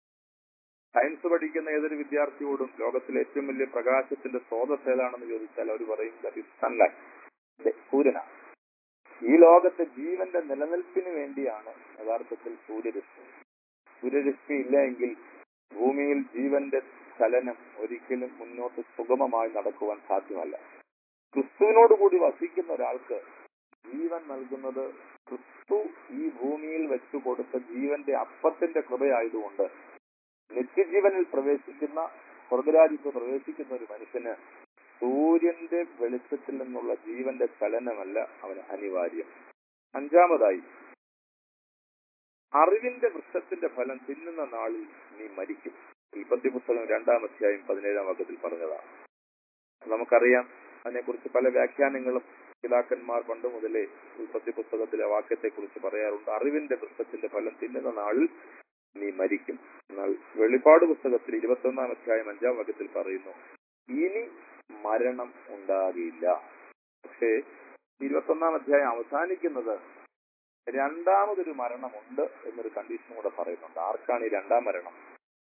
സയൻസ് പഠിക്കുന്ന ഏതൊരു വിദ്യാർത്ഥിയോടും ലോകത്തിലെ ഏറ്റവും വലിയ പ്രകാശത്തിന്റെ സ്രോതസ് ഏതാണെന്ന് ചോദിച്ചാൽ അവർ പറയും സൺലൈറ്റ് സൂര്യനാണ് ഈ ലോകത്തെ ജീവന്റെ നിലനിൽപ്പിന് വേണ്ടിയാണ് യഥാർത്ഥത്തിൽ സൂര്യരശ്മി സൂര്യരശ്മി ഇല്ല എങ്കിൽ ഭൂമിയിൽ ജീവന്റെ ചലനം ഒരിക്കലും മുന്നോട്ട് സുഗമമായി നടക്കുവാൻ സാധ്യമല്ല ക്രിസ്തുവിനോട് കൂടി വസിക്കുന്ന ഒരാൾക്ക് ജീവൻ നൽകുന്നത് ക്രിസ്തു ഈ ഭൂമിയിൽ വെച്ചു കൊടുത്ത ജീവന്റെ അപ്പത്തിന്റെ കൃപയായതുകൊണ്ട് നിത്യജീവനിൽ പ്രവേശിക്കുന്ന സ്വർഗരാജ്യത്ത് പ്രവേശിക്കുന്ന ഒരു മനുഷ്യന് സൂര്യന്റെ വെളിച്ചത്തിൽ നിന്നുള്ള ജീവന്റെ ചലനമല്ല അവന് അനിവാര്യം അഞ്ചാമതായി അറിവിന്റെ വൃക്ഷത്തിന്റെ ഫലം തിന്നുന്ന നാളിൽ നീ മരിക്കും ഉൽപ്പത്തി പുസ്തകം രണ്ടാം അധ്യായം പതിനേഴാം വാക്യത്തിൽ പറഞ്ഞതാണ് നമുക്കറിയാം അതിനെക്കുറിച്ച് പല വ്യാഖ്യാനങ്ങളും പിതാക്കന്മാർ പണ്ട് മുതലേ ഉൽപ്പത്തി പുസ്തകത്തിലെ വാക്യത്തെ കുറിച്ച് പറയാറുണ്ട് അറിവിന്റെ വൃക്ഷത്തിന്റെ ഫലം തിന്നുന്ന നാളിൽ നീ മരിക്കും എന്നാൽ വെളിപ്പാട് പുസ്തകത്തിൽ ഇരുപത്തൊന്നാം അധ്യായം അഞ്ചാം വാക്യത്തിൽ പറയുന്നു ഇനി മരണം ഉണ്ടാകില്ല പക്ഷേ ഇരുപത്തൊന്നാം അധ്യായം അവസാനിക്കുന്നത് രണ്ടാമതൊരു മരണമുണ്ട് എന്നൊരു കണ്ടീഷൻ കൂടെ പറയുന്നുണ്ട് ആർക്കാണ് ഈ രണ്ടാം മരണം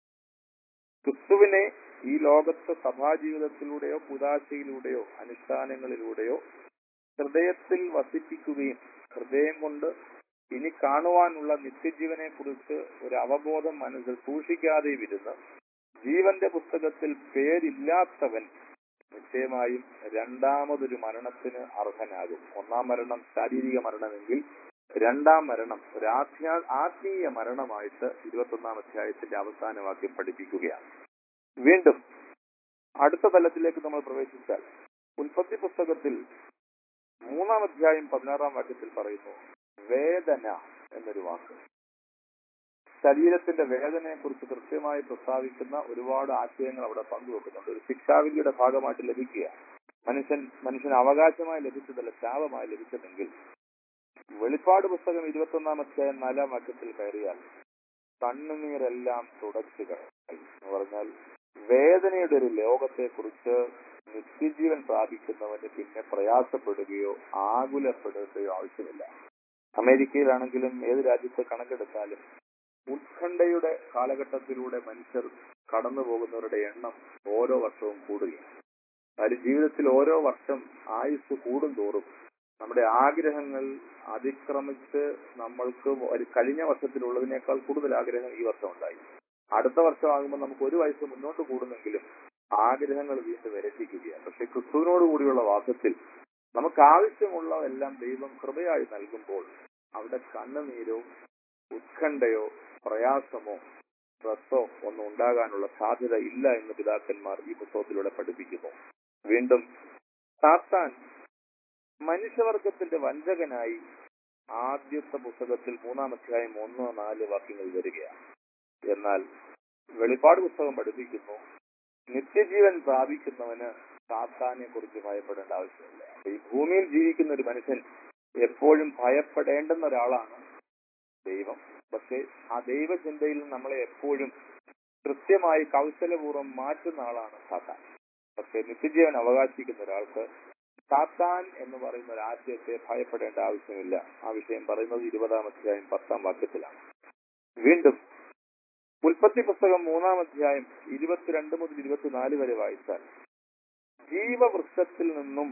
ക്രിസ്തുവിനെ ഈ ലോകത്ത് സഭാജീവിതത്തിലൂടെയോ കുതാശയിലൂടെയോ അനുഷ്ഠാനങ്ങളിലൂടെയോ ഹൃദയത്തിൽ വസിപ്പിക്കുകയും ഹൃദയം കൊണ്ട് ഇനി കാണുവാനുള്ള നിത്യജീവനെ കുറിച്ച് ഒരു അവബോധം മനസ്സിൽ സൂക്ഷിക്കാതെയും ഇരുന്ന് ജീവന്റെ പുസ്തകത്തിൽ പേരില്ലാത്തവൻ നിശ്ചയമായും രണ്ടാമതൊരു മരണത്തിന് അർഹനാകും ഒന്നാം മരണം ശാരീരിക മരണമെങ്കിൽ രണ്ടാം മരണം ഒരു ആധ്യാ ആത്മീയ മരണമായിട്ട് ഇരുപത്തൊന്നാം അധ്യായത്തിന്റെ അവസാന വാക്യം പഠിപ്പിക്കുകയാണ് വീണ്ടും അടുത്ത തലത്തിലേക്ക് നമ്മൾ പ്രവേശിച്ചാൽ ഉൽപ്പത്തി പുസ്തകത്തിൽ മൂന്നാം അധ്യായം പതിനാറാം വാക്യത്തിൽ പറയുന്നു വേദന എന്നൊരു വാക്ക് ശരീരത്തിന്റെ വേദനയെ കുറിച്ച് കൃത്യമായി പ്രസ്താവിക്കുന്ന ഒരുപാട് ആശയങ്ങൾ അവിടെ പങ്കുവെക്കുന്നുണ്ട് ഒരു ശിക്ഷാവിധിയുടെ ഭാഗമായിട്ട് ലഭിക്കുക മനുഷ്യൻ മനുഷ്യന് അവകാശമായി ലഭിച്ചതല്ല ശാപമായി ലഭിച്ചതെങ്കിൽ വെളിപ്പാട് പുസ്തകം ഇരുപത്തൊന്നാം അധ്യായം നാലാം വാക്യത്തിൽ കയറിയാൽ കണ്ണുനീരെല്ലാം തുടച്ചു എന്ന് പറഞ്ഞാൽ വേദനയുടെ ഒരു ലോകത്തെ കുറിച്ച് നിത്യജീവൻ പ്രാപിക്കുന്നവന് പിന്നെ പ്രയാസപ്പെടുകയോ ആകുലപ്പെടുകയോ ആവശ്യമില്ല അമേരിക്കയിലാണെങ്കിലും ഏത് രാജ്യത്തെ കണക്കെടുത്താലും ഉത്കണ്ഠയുടെ കാലഘട്ടത്തിലൂടെ മനുഷ്യർ കടന്നു പോകുന്നവരുടെ എണ്ണം ഓരോ വർഷവും കൂടുകയാണ് അതായത് ജീവിതത്തിൽ ഓരോ വർഷം ആയുസ് കൂടുന്തോറും നമ്മുടെ ആഗ്രഹങ്ങൾ അതിക്രമിച്ച് നമ്മൾക്ക് ഒരു കഴിഞ്ഞ വർഷത്തിലുള്ളതിനേക്കാൾ കൂടുതൽ ആഗ്രഹം ഈ വർഷം ഉണ്ടായി അടുത്ത വർഷമാകുമ്പോൾ നമുക്ക് ഒരു വയസ്സ് മുന്നോട്ട് കൂടുന്നെങ്കിലും ആഗ്രഹങ്ങൾ വീണ്ടും വരട്ടിക്കുകയാണ് പക്ഷെ ക്രിസ്തുവിനോട് കൂടിയുള്ള വാസത്തിൽ നമുക്ക് ആവശ്യമുള്ള എല്ലാം ദൈവം കൃപയായി നൽകുമ്പോൾ അവിടെ കണ്ണുനീരോ ഉത്കണ്ഠയോ പ്രയാസമോ സ്ട്രെസ്സോ ഒന്നും ഉണ്ടാകാനുള്ള സാധ്യത ഇല്ല എന്ന് പിതാക്കന്മാർ ഈ പുസ്തകത്തിലൂടെ പഠിപ്പിക്കുന്നു വീണ്ടും സാത്താൻ മനുഷ്യവർഗത്തിന്റെ വഞ്ചകനായി ആദ്യത്തെ പുസ്തകത്തിൽ മൂന്നാം അധ്യായം ഒന്ന് നാല് വാക്യങ്ങൾ വരികയാണ് എന്നാൽ വെളിപ്പാട് പുസ്തകം പഠിപ്പിക്കുന്നു നിത്യജീവൻ പ്രാപിക്കുന്നവന് സാത്താനെ കുറിച്ച് ഭയപ്പെടേണ്ട ആവശ്യമില്ല അപ്പൊ ഈ ഭൂമിയിൽ ജീവിക്കുന്ന ഒരു മനുഷ്യൻ എപ്പോഴും ഭയപ്പെടേണ്ടുന്ന ഒരാളാണ് ദൈവം പക്ഷെ ആ ദൈവചിന്തയിൽ നമ്മളെ എപ്പോഴും കൃത്യമായി കൗശലപൂർവ്വം മാറ്റുന്ന ആളാണ് സാത്താൻ പക്ഷെ നിത്യജീവൻ അവകാശിക്കുന്ന ഒരാൾക്ക് സാത്താൻ എന്ന് പറയുന്ന ഒരു ആശയത്തെ ഭയപ്പെടേണ്ട ആവശ്യമില്ല ആ വിഷയം പറയുന്നത് ഇരുപതാം അധ്യായം പത്താം വാക്യത്തിലാണ് വീണ്ടും ഉൽപ്പത്തി പുസ്തകം മൂന്നാം അധ്യായം ഇരുപത്തിരണ്ട് മുതൽ ഇരുപത്തിനാല് വരെ വായിച്ചാൽ ജീവവൃക്ഷത്തിൽ നിന്നും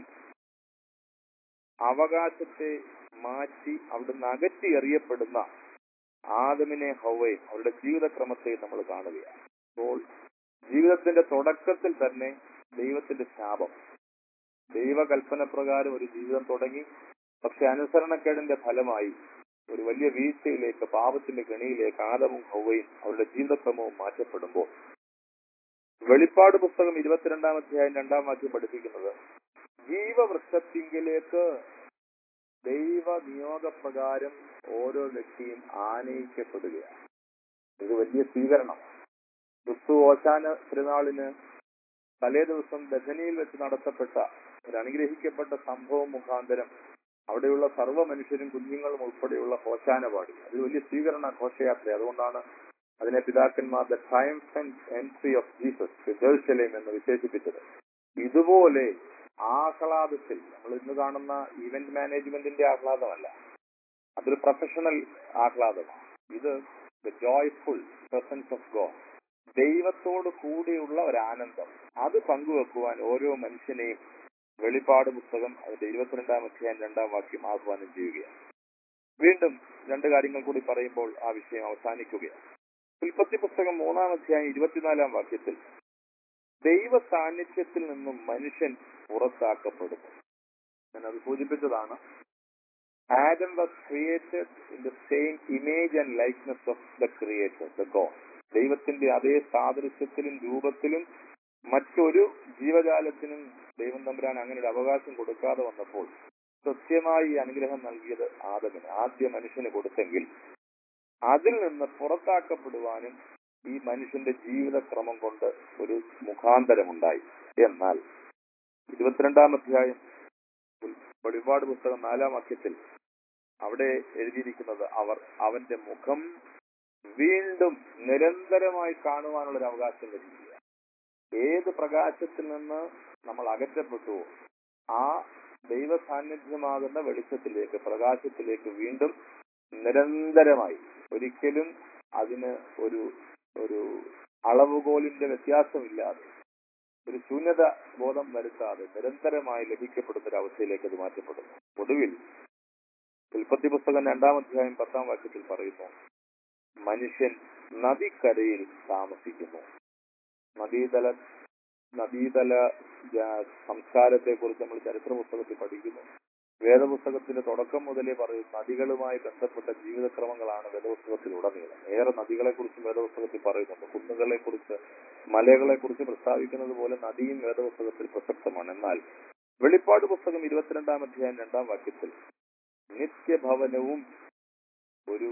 അവകാശത്തെ മാറ്റി അവിടുന്ന് അകറ്റി എറിയപ്പെടുന്ന ആദമിനെ ഹൗവയും അവരുടെ ജീവിതക്രമത്തെ നമ്മൾ കാണുകയാണ് അപ്പോൾ ജീവിതത്തിന്റെ തുടക്കത്തിൽ തന്നെ ദൈവത്തിന്റെ ശാപം ദൈവകൽപ്പന പ്രകാരം ഒരു ജീവിതം തുടങ്ങി പക്ഷെ അനുസരണക്കേടിന്റെ ഫലമായി ഒരു വലിയ വീഴ്ചയിലേക്ക് പാപത്തിന്റെ ഗണിയിലേക്ക് ആദവും ഹൗവയും അവരുടെ ജീവിതക്രമവും മാറ്റപ്പെടുമ്പോൾ വെളിപ്പാട് പുസ്തകം ഇരുപത്തിരണ്ടാം അധ്യായം രണ്ടാം വാക്യം പഠിപ്പിക്കുന്നത് ജീവവൃക്ഷത്തിങ്കിലേക്ക് ദൈവ നിയോഗപ്രകാരം ഓരോ വ്യക്തിയും ആനയിക്കപ്പെടുകയാണ് ഇത് വലിയ സ്വീകരണമാണ് ക്രിസ്തു ഓശാന തിരുനാളിന് തലേ ദിവസം ബഥനിയിൽ വെച്ച് നടത്തപ്പെട്ട ഒരു അനുഗ്രഹിക്കപ്പെട്ട സംഭവം മുഖാന്തരം അവിടെയുള്ള സർവ്വ മനുഷ്യരും കുഞ്ഞുങ്ങളും ഉൾപ്പെടെയുള്ള ഹോശാന പാടി അത് വലിയ സ്വീകരണ ഘോഷയാത്ര അതുകൊണ്ടാണ് അതിനെ പിതാക്കന്മാർ the triumphant entry of Jesus Jerusalem എന്ന് വിശേഷിപ്പിച്ചത് ഇതുപോലെ ആഹ്ലാദത്തിൽ നമ്മൾ ഇന്ന് കാണുന്ന ഈവന്റ് മാനേജ്മെന്റിന്റെ ആഹ്ലാദമല്ല അതൊരു പ്രൊഫഷണൽ ആഹ്ലാദമാണ് ഇത് the joyful presence of God ദൈവത്തോട് കൂടിയുള്ള ഒരു ആനന്ദം അത് പങ്കുവെക്കുവാൻ ഓരോ മനുഷ്യനെയും വെളിപ്പാട് പുസ്തകം അതിന്റെ ഇരുപത്തിരണ്ടാം അധ്യായം രണ്ടാം വാക്യം ആഹ്വാനം ചെയ്യുകയാണ് വീണ്ടും രണ്ട് കാര്യങ്ങൾ കൂടി പറയുമ്പോൾ ആ വിഷയം അവസാനിക്കുകയാണ് ഉൽപ്പത്തി പുസ്തകം മൂന്നാം അധ്യായം ഇരുപത്തിനാലാം വാക്യത്തിൽ ദൈവ സാന്നിധ്യത്തിൽ നിന്നും മനുഷ്യൻ പുറത്താക്കപ്പെടുന്നു ഞാൻ അത് സൂചിപ്പിച്ചതാണ് Adam was created in the same image and likeness of the creator the God ദൈവത്തിന്റെ അതേ സാദൃശ്യത്തിലും രൂപത്തിലും മറ്റൊരു ജീവജാലത്തിനും ദൈവം തമ്പുരാൻ അങ്ങനെ ഒരു അവകാശം കൊടുക്കാതെ വന്നപ്പോൾ കൃത്യമായി ഈ അനുഗ്രഹം നൽകിയത് ആദമിന് ആദ്യ മനുഷ്യന് കൊടുത്തെങ്കിൽ അതിൽ നിന്ന് പുറത്താക്കപ്പെടുവാനും ഈ മനുഷ്യന്റെ ജീവിതക്രമം കൊണ്ട് ഒരു മുഖാന്തരമുണ്ടായി എന്നാൽ ഇരുപത്തിരണ്ടാം അധ്യായം ഉൽ- വെളിപാട് പുസ്തകം നാലാം വാക്യത്തിൽ അവിടെ എഴുതിയിരിക്കുന്നത് അവർ അവന്റെ മുഖം വീണ്ടും നിരന്തരമായി കാണുവാനുള്ള ഒരു അവകാശം ലഭിക്കുക ഏത് പ്രകാശത്തിൽ നിന്ന് നമ്മൾ അകറ്റപ്പെട്ടു ആ ദൈവ സാന്നിധ്യമാകുന്ന വെളിച്ചത്തിലേക്ക് പ്രകാശത്തിലേക്ക് വീണ്ടും നിരന്തരമായി ഒരിക്കലും അതിന് ഒരു ഒരു അളവുകോലിന്റെ വ്യത്യാസമില്ലാതെ ഒരു ശൂന്യത ബോധം വരുത്താതെ നിരന്തരമായി ലഭിക്കപ്പെടുന്ന ഒരു അവസ്ഥയിലേക്ക് അത് മാറ്റപ്പെടുന്നു ഒടുവിൽ ഉൽപ്പത്തി പുസ്തകം രണ്ടാം അധ്യായം പത്താം വാക്യത്തിൽ പറയുന്നു മനുഷ്യൻ നദിക്കരയിൽ താമസിക്കുന്നു നദീതല നദീതല സംസ്കാരത്തെ കുറിച്ച് നമ്മൾ ചരിത്ര പുസ്തകത്തിൽ പഠിക്കുന്നു വേദപുസ്തകത്തിന്റെ തുടക്കം മുതലേ പറയും നദികളുമായി ബന്ധപ്പെട്ട ജീവിതക്രമങ്ങളാണ് വേദപുസ്തകത്തിൽ ഉടനീളം ഏറെ നദികളെ കുറിച്ചും വേദപുസ്തകത്തിൽ പറയുന്നുണ്ട് കുന്നുകളെ കുറിച്ച് മലകളെ കുറിച്ച് പ്രസ്താവിക്കുന്നത് പോലെ നദിയും വേദപുസ്തകത്തിൽ പ്രസക്തമാണ് എന്നാൽ വെളിപ്പാട് പുസ്തകം ഇരുപത്തിരണ്ടാം അധ്യായം രണ്ടാം വാക്യത്തിൽ നിത്യഭവനവും ഒരു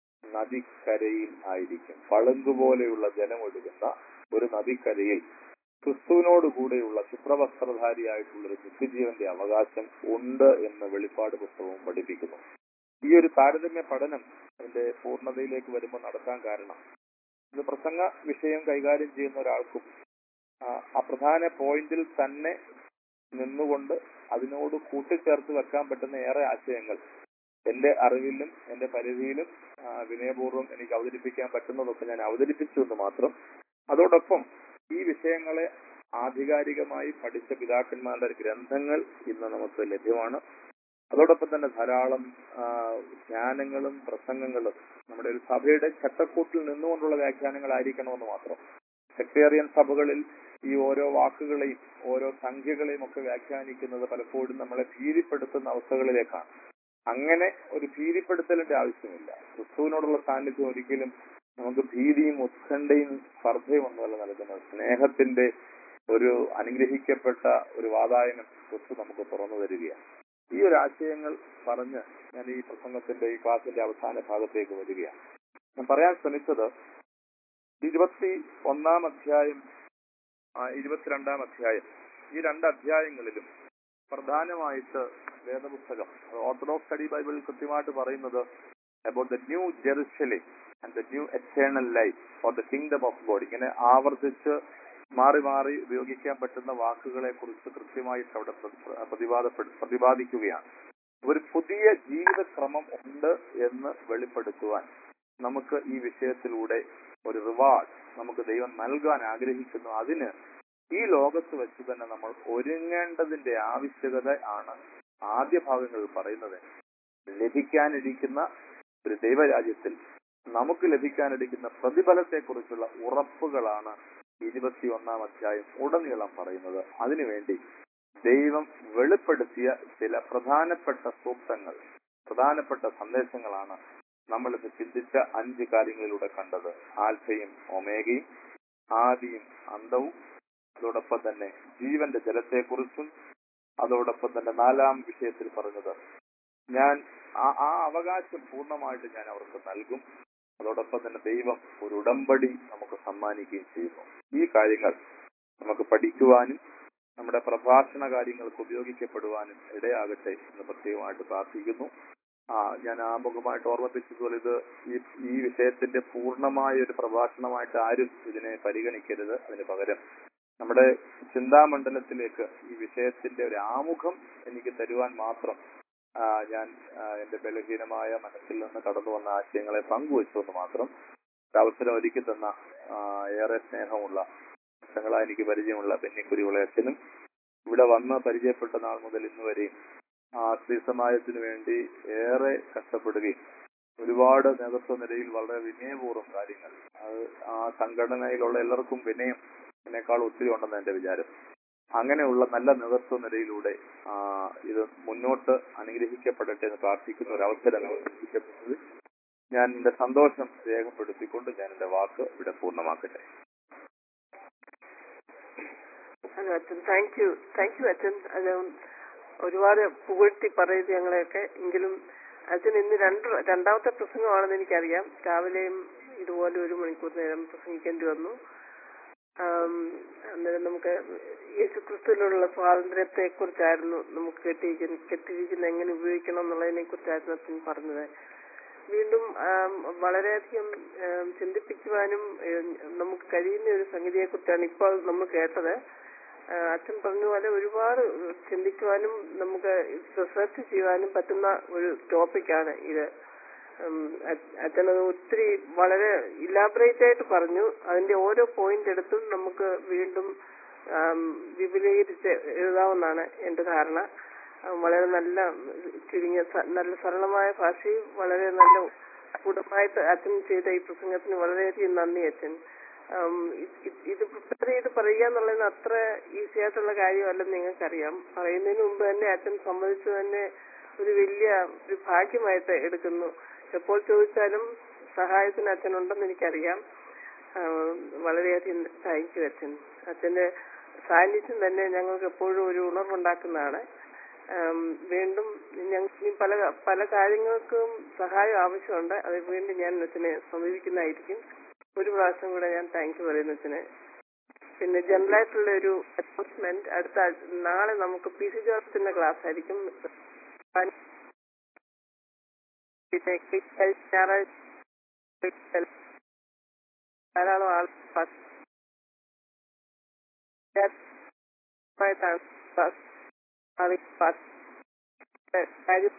നദിക്കരയിൽ ആയിരിക്കും പളുങ്കുപോലെയുള്ള ജലമൊഴുകുന്ന ഒരു നദിക്കരയിൽ ക്രിസ്തുവിനോട് കൂടെയുള്ള ശുഭ്രവസ്ത്രധാരിയായിട്ടുള്ള ഒരു നിത്യജീവന്റെ അവകാശം ഉണ്ട് എന്ന് വെളിപ്പാട് പുസ്തകവും പഠിപ്പിക്കുന്നു ഈ ഒരു താരതമ്യ പഠനം അതിന്റെ പൂർണ്ണതയിലേക്ക് വരുമ്പോൾ നടത്താൻ കാരണം ഇത് പ്രസംഗ വിഷയം കൈകാര്യം ചെയ്യുന്ന ഒരാൾക്കും ആ, ആ പ്രധാന പോയിന്റിൽ തന്നെ നിന്നുകൊണ്ട് അതിനോട് കൂട്ടിച്ചേർത്ത് വെക്കാൻ പറ്റുന്ന ഏറെ ആശയങ്ങൾ എന്റെ അറിവിലും എന്റെ പരിധിയിലും ആ, വിനയപൂർവ്വം എനിക്ക് അവതരിപ്പിക്കാൻ പറ്റുന്നതൊക്കെ ഞാൻ അവതരിപ്പിച്ചു എന്ന് മാത്രം അതോടൊപ്പം ഈ വിഷയങ്ങളെ ആധികാരികമായി പഠിച്ച പിതാക്കന്മാരുടെ ഗ്രന്ഥങ്ങൾ ഇന്ന് നമുക്ക് ലഭ്യമാണ് അതോടൊപ്പം തന്നെ ധാരാളം ആ, ജ്ഞാനങ്ങളും പ്രസംഗങ്ങളും നമ്മുടെ ഒരു സഭയുടെ ചട്ടക്കൂട്ടിൽ നിന്നുകൊണ്ടുള്ള വ്യാഖ്യാനങ്ങളായിരിക്കണമെന്ന് മാത്രം സെക്ടേറിയൻ സഭകളിൽ ഈ ഓരോ വാക്കുകളെയും ഓരോ സംഖ്യകളെയും ഒക്കെ വ്യാഖ്യാനിക്കുന്നത് പലപ്പോഴും നമ്മളെ ഭീതിപ്പെടുത്തുന്ന അവസ്ഥകളിലേക്കാണ് അങ്ങനെ ഒരു ഭീതിപ്പെടുത്തലിന്റെ ആവശ്യമില്ല ക്രിസ്തുവിനോടുള്ള സാന്നിധ്യം ഒരിക്കലും നമുക്ക് ഭീതിയും ഉത്കണ്ഠയും സ്പർദ്ധയും ഒന്നുമല്ല നൽകുന്നത് സ്നേഹത്തിന്റെ ഒരു അനുഗ്രഹിക്കപ്പെട്ട ഒരു വാതായനം ക്രിസ്തു നമുക്ക് തുറന്നു തരികയാണ് ഈ ഒരു ആശയങ്ങൾ പറഞ്ഞ് ഞാൻ ഈ പ്രസംഗത്തിന്റെ ഈ ക്ലാസിന്റെ അവസാന ഭാഗത്തേക്ക് വരികയാണ് ഞാൻ പറയാൻ ശ്രമിച്ചത് ഇരുപത്തി ഒന്നാം അധ്യായം ആ, ഇരുപത്തിരണ്ടാം അധ്യായം ഈ രണ്ട് അധ്യായങ്ങളിലും പ്രധാനമായിട്ട് വേദപുസ്തകം ഓർത്തഡോക്സ് സ്റ്റഡി ബൈബിളിൽ കൃത്യമായിട്ട് പറയുന്നത് about the new Jerusalem and the new eternal life for the kingdom of God ഇങ്ങനെ ആവർത്തിച്ച് മാറി മാറി ഉപയോഗിക്കാൻ പറ്റുന്ന വാക്കുകളെ കുറിച്ച് കൃത്യമായിട്ട് അവിടെ പ്ര- പ്രതിപാദപ്പെ- പ്രതിപാദിക്കുകയാണ് ഒരു പുതിയ ജീവിതക്രമം ഉണ്ട് എന്ന് വെളിപ്പെടുത്തുവാൻ നമുക്ക് ഈ വിഷയത്തിലൂടെ ഒരു റിവാർഡ് നമുക്ക് ദൈവം നൽകാൻ ആഗ്രഹിക്കുന്നു അതിന് ഈ ലോകത്ത് വെച്ച് തന്നെ നമ്മൾ ഒരുങ്ങേണ്ടതിന്റെ ആവശ്യകത ആണ് ആദ്യ ഭാഗങ്ങളിൽ പറയുന്നത് ലഭിക്കാനിരിക്കുന്ന ഒരു ദൈവരാജ്യത്തിൽ നമുക്ക് ലഭിക്കാനിരിക്കുന്ന പ്രതിഫലത്തെക്കുറിച്ചുള്ള ഉറപ്പുകളാണ് ഇരുപത്തിയൊന്നാം അധ്യായം ഉടനീളം പറയുന്നത് അതിനുവേണ്ടി ദൈവം വെളിപ്പെടുത്തിയ ചില പ്രധാനപ്പെട്ട സൂക്തങ്ങൾ പ്രധാനപ്പെട്ട സന്ദേശങ്ങളാണ് നമ്മളിത് ചിന്തിച്ച അഞ്ച് കാര്യങ്ങളിലൂടെ കണ്ടത് ആൽഫയും ഒമേഗയും ആദിയും അന്തവും അതോടൊപ്പം തന്നെ ജീവന്റെ ജലത്തെക്കുറിച്ചും അതോടൊപ്പം തന്നെ നാലാം വിഷയത്തിൽ പറഞ്ഞത് ഞാൻ ആ ആ അവകാശം പൂർണ്ണമായിട്ട് ഞാൻ അവർക്ക് നൽകും അതോടൊപ്പം തന്നെ ദൈവം ഒരു ഉടമ്പടി നമുക്ക് സമ്മാനിക്കുകയും ചെയ്യുന്നു ഈ കാര്യങ്ങൾ നമുക്ക് പഠിക്കുവാനും നമ്മുടെ പ്രഭാഷണ കാര്യങ്ങൾക്ക് ഉപയോഗിക്കപ്പെടുവാനും ഇടയാകട്ടെ എന്ന് പ്രത്യേകമായിട്ട് പ്രാർത്ഥിക്കുന്നു ആ ഞാൻ ആമുഖമായിട്ട് ഓർമ്മിപ്പിച്ചതുപോലെ ഇത് ഈ ഈ വിഷയത്തിന്റെ പൂർണ്ണമായ ഒരു പ്രഭാഷണമായിട്ട് ആരും ഇതിനെ പരിഗണിക്കരുത് അതിന് പകരം നമ്മുടെ ചിന്താമണ്ഡലത്തിലേക്ക് ഈ വിഷയത്തിന്റെ ഒരു ആമുഖം എനിക്ക് തരുവാൻ മാത്രം ആ, ഞാൻ ആ, എന്റെ ബലഹീനമായ മനസ്സിൽ നിന്ന് കടന്നു വന്ന ആശയങ്ങളെ പങ്കുവച്ചു എന്ന് മാത്രം ഒരു അവസരം ഒരുക്കി തന്ന ആ, ഏറെ സ്നേഹമുള്ള വർഷങ്ങളായി എനിക്ക് പരിചയമുള്ള ബെന്നിക്കുരിയുള്ള അച്ഛനും ഇവിടെ വന്ന് പരിചയപ്പെട്ട നാൾ മുതൽ ഇന്ന് വരെയും ആ സ്ത്രീ സമാജത്തിന് വേണ്ടി ഏറെ കഷ്ടപ്പെടുകയും ഒരുപാട് നേതൃത്വ നിലയിൽ വളരെ വിനയപൂർവ്വം കാര്യങ്ങൾ അത് ആ സംഘടനയിലുള്ള എല്ലാവർക്കും വിനയം എന്നെക്കാൾ ഒത്തിരി ഉണ്ടെന്ന് എന്റെ വിചാരം അങ്ങനെയുള്ള നല്ല നേതൃത്വ നിലയിലൂടെ ആ, ഇത് മുന്നോട്ട് അനുഗ്രഹിക്കപ്പെടട്ടെ എന്ന് പ്രാർത്ഥിക്കുന്ന ഒരു അവസരം അനുഗ്രഹിക്കപ്പെട്ടത് ഞാൻ എന്റെ സന്തോഷം രേഖപ്പെടുത്തിക്കൊണ്ട് ഞാൻ എന്റെ വാക്ക് ഇവിടെ പൂർണ്ണമാക്കട്ടെ ഹലോ അച്ഛൻ താങ്ക് യു താങ്ക് യു അച്ഛൻ അത് ഒരുപാട് പുകഴ്ത്തി പറയുന്നത് ഞങ്ങളെയൊക്കെ എങ്കിലും അച്ഛൻ ഇന്ന് രണ്ട് രണ്ടാമത്തെ പ്രസംഗമാണെന്ന് എനിക്കറിയാം രാവിലെയും ഇതുപോലെ ഒരു മണിക്കൂർ നേരം പ്രസംഗിക്കേണ്ടി വന്നു ആം, അന്നേരം നമുക്ക് യേശുക്രിസ്തുവിലുള്ള സ്വാതന്ത്ര്യത്തെ കുറിച്ചായിരുന്നു നമുക്ക് കെട്ടിയിരിക്കുന്ന കെട്ടിയിരിക്കുന്ന എങ്ങനെ ഉപയോഗിക്കണം എന്നുള്ളതിനെ കുറിച്ചായിരുന്നു അച്ഛൻ പറഞ്ഞത് വീണ്ടും ആം, വളരെയധികം ആം, ചിന്തിപ്പിക്കുവാനും ഏം, നമുക്ക് കഴിയുന്ന ഒരു സംഗതിയെ കുറിച്ചാണ് ഇപ്പോൾ നമ്മൾ കേട്ടത് ആ, അച്ഛൻ പറഞ്ഞ പോലെ ഒരുപാട് ചിന്തിക്കുവാനും നമുക്ക് റിസർച്ച് ചെയ്യുവാനും പറ്റുന്ന ഒരു ടോപ്പിക്കാണ് ഇത് ഉം, അ- അച്ഛനത് ഒത്തിരി വളരെ ഇലാബറേറ്റ് ആയിട്ട് പറഞ്ഞു അതിന്റെ ഓരോ പോയിന്റ് എടുത്തും നമുക്ക് വീണ്ടും ആം, വിപുലീകരിച്ച് എഴുതാമെന്നാണ് എന്റെ ധാരണ ആ, വളരെ നല്ല ചുരുങ്ങിയ സ- നല്ല സരളമായ ഭാഷയും വളരെ നല്ല സ്ഫുടമായിട്ട് അച്ഛൻ ചെയ്ത ഈ പ്രസംഗത്തിന് വളരെയധികം നന്ദി അച്ഛൻ ആം, ഇത് ഇത് ഇത് പ്രിപ്പയർ ചെയ്ത് പറയുക എന്നുള്ളത് അത്ര ഈസി ആയിട്ടുള്ള കാര്യമല്ലെന്ന് നിങ്ങൾക്കറിയാം പറയുന്നതിന് മുമ്പ് തന്നെ അച്ഛൻ സമ്മതിച്ചു തന്നെ ഒരു വലിയ ഒരു ഭാഗ്യമായിട്ട് എടുക്കുന്നു എപ്പോൾ ചോദിച്ചാലും സഹായത്തിന് അച്ഛനുണ്ടെന്ന് എനിക്കറിയാം ആം, വളരെയധികം താങ്ക് യു അച്ഛൻ അച്ഛന്റെ സാന്നിധ്യം തന്നെ ഞങ്ങൾക്ക് എപ്പോഴും ഒരു ഉണർവുണ്ടാക്കുന്നതാണ് ആം, വീണ്ടും ഞങ്ങൾക്ക് ഇനി പല പല കാര്യങ്ങൾക്കും സഹായം ആവശ്യമുണ്ട് അത് വീണ്ടും ഞാൻ അച്ഛനെ സമീപിക്കുന്നതായിരിക്കും ഒരു പ്രാവശ്യം കൂടെ ഞാൻ താങ്ക് യു പറയുന്നു അച്ഛനെ പിന്നെ ജനറൽ ആയിട്ടുള്ള ഒരു അനൗൺസ്മെന്റ് അടുത്ത ആഴ്ച- നാളെ നമുക്ക് പി സി ജോസഫിന്റെ ക്ലാസ് ആയിരിക്കും പിന്നെ ഈ ഞായറാഴ്ച ധാരാളം ആൾ ആയിട്ടാണ് class. അത് class. കാര്യം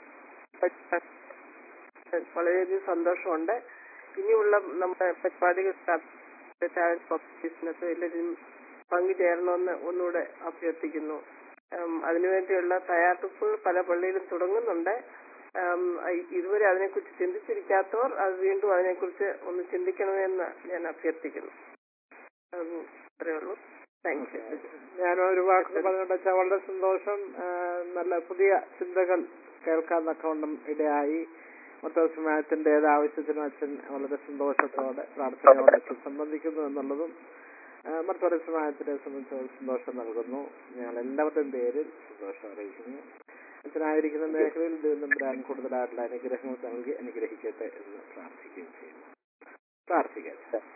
വളരെയധികം സന്തോഷമുണ്ട് ഇനിയുള്ള നമ്മുടെ പരിപാടികൾ കോമ്പറ്റീഷനൊക്കെ എല്ലാവരും പങ്കുചേരണമെന്ന് ഒന്നുകൂടെ അഭ്യർത്ഥിക്കുന്നു ഉം, അതിനുവേണ്ടിയുള്ള തയ്യാറെടുപ്പുകൾ പല പള്ളിയിലും തുടങ്ങുന്നുണ്ട് ഉം, ഇ- ഇതുവരെ അതിനെക്കുറിച്ച് ചിന്തിച്ചിരിക്കാത്തവർ അത് വീണ്ടും അതിനെക്കുറിച്ച് ഒന്ന് ചിന്തിക്കണമെന്ന് ഞാൻ അഭ്യർത്ഥിക്കുന്നു ഉം, അത്രയേ ഉള്ളൂ താങ്ക് യു ഞാൻ ഒരു വാക്ക് പറഞ്ഞുകൊണ്ട് വെച്ചാൽ വളരെ സന്തോഷം ആ, നല്ല പുതിയ ചിന്തകൾ കേൾക്കാൻ തക്കവണ്ണം ഇടയായി മൊത്തസമയത്തിന്റെ ഏത് ആവശ്യത്തിനും അച്ഛൻ വളരെ സന്തോഷത്തോടെ പ്രാർത്ഥനയോടെ അച്ഛൻ സംബന്ധിക്കുന്നു എന്നുള്ളതും മറ്റൊരു സമാജത്തിനെ സംബന്ധിച്ച് വളരെ സന്തോഷം നൽകുന്നു ഞങ്ങൾ എല്ലാവരുടെയും പേരിൽ സന്തോഷം അറിയിക്കുന്നു അച്ഛനായിരിക്കുന്ന മേഖലയിൽ ദൈവം കൂടുതലായിട്ടുള്ള അനുഗ്രഹങ്ങൾ നൽകി അനുഗ്രഹിക്കട്ടെ എന്ന് പ്രാർത്ഥിക്കുകയും ചെയ്യുന്നു പ്രാർത്ഥിക്കാം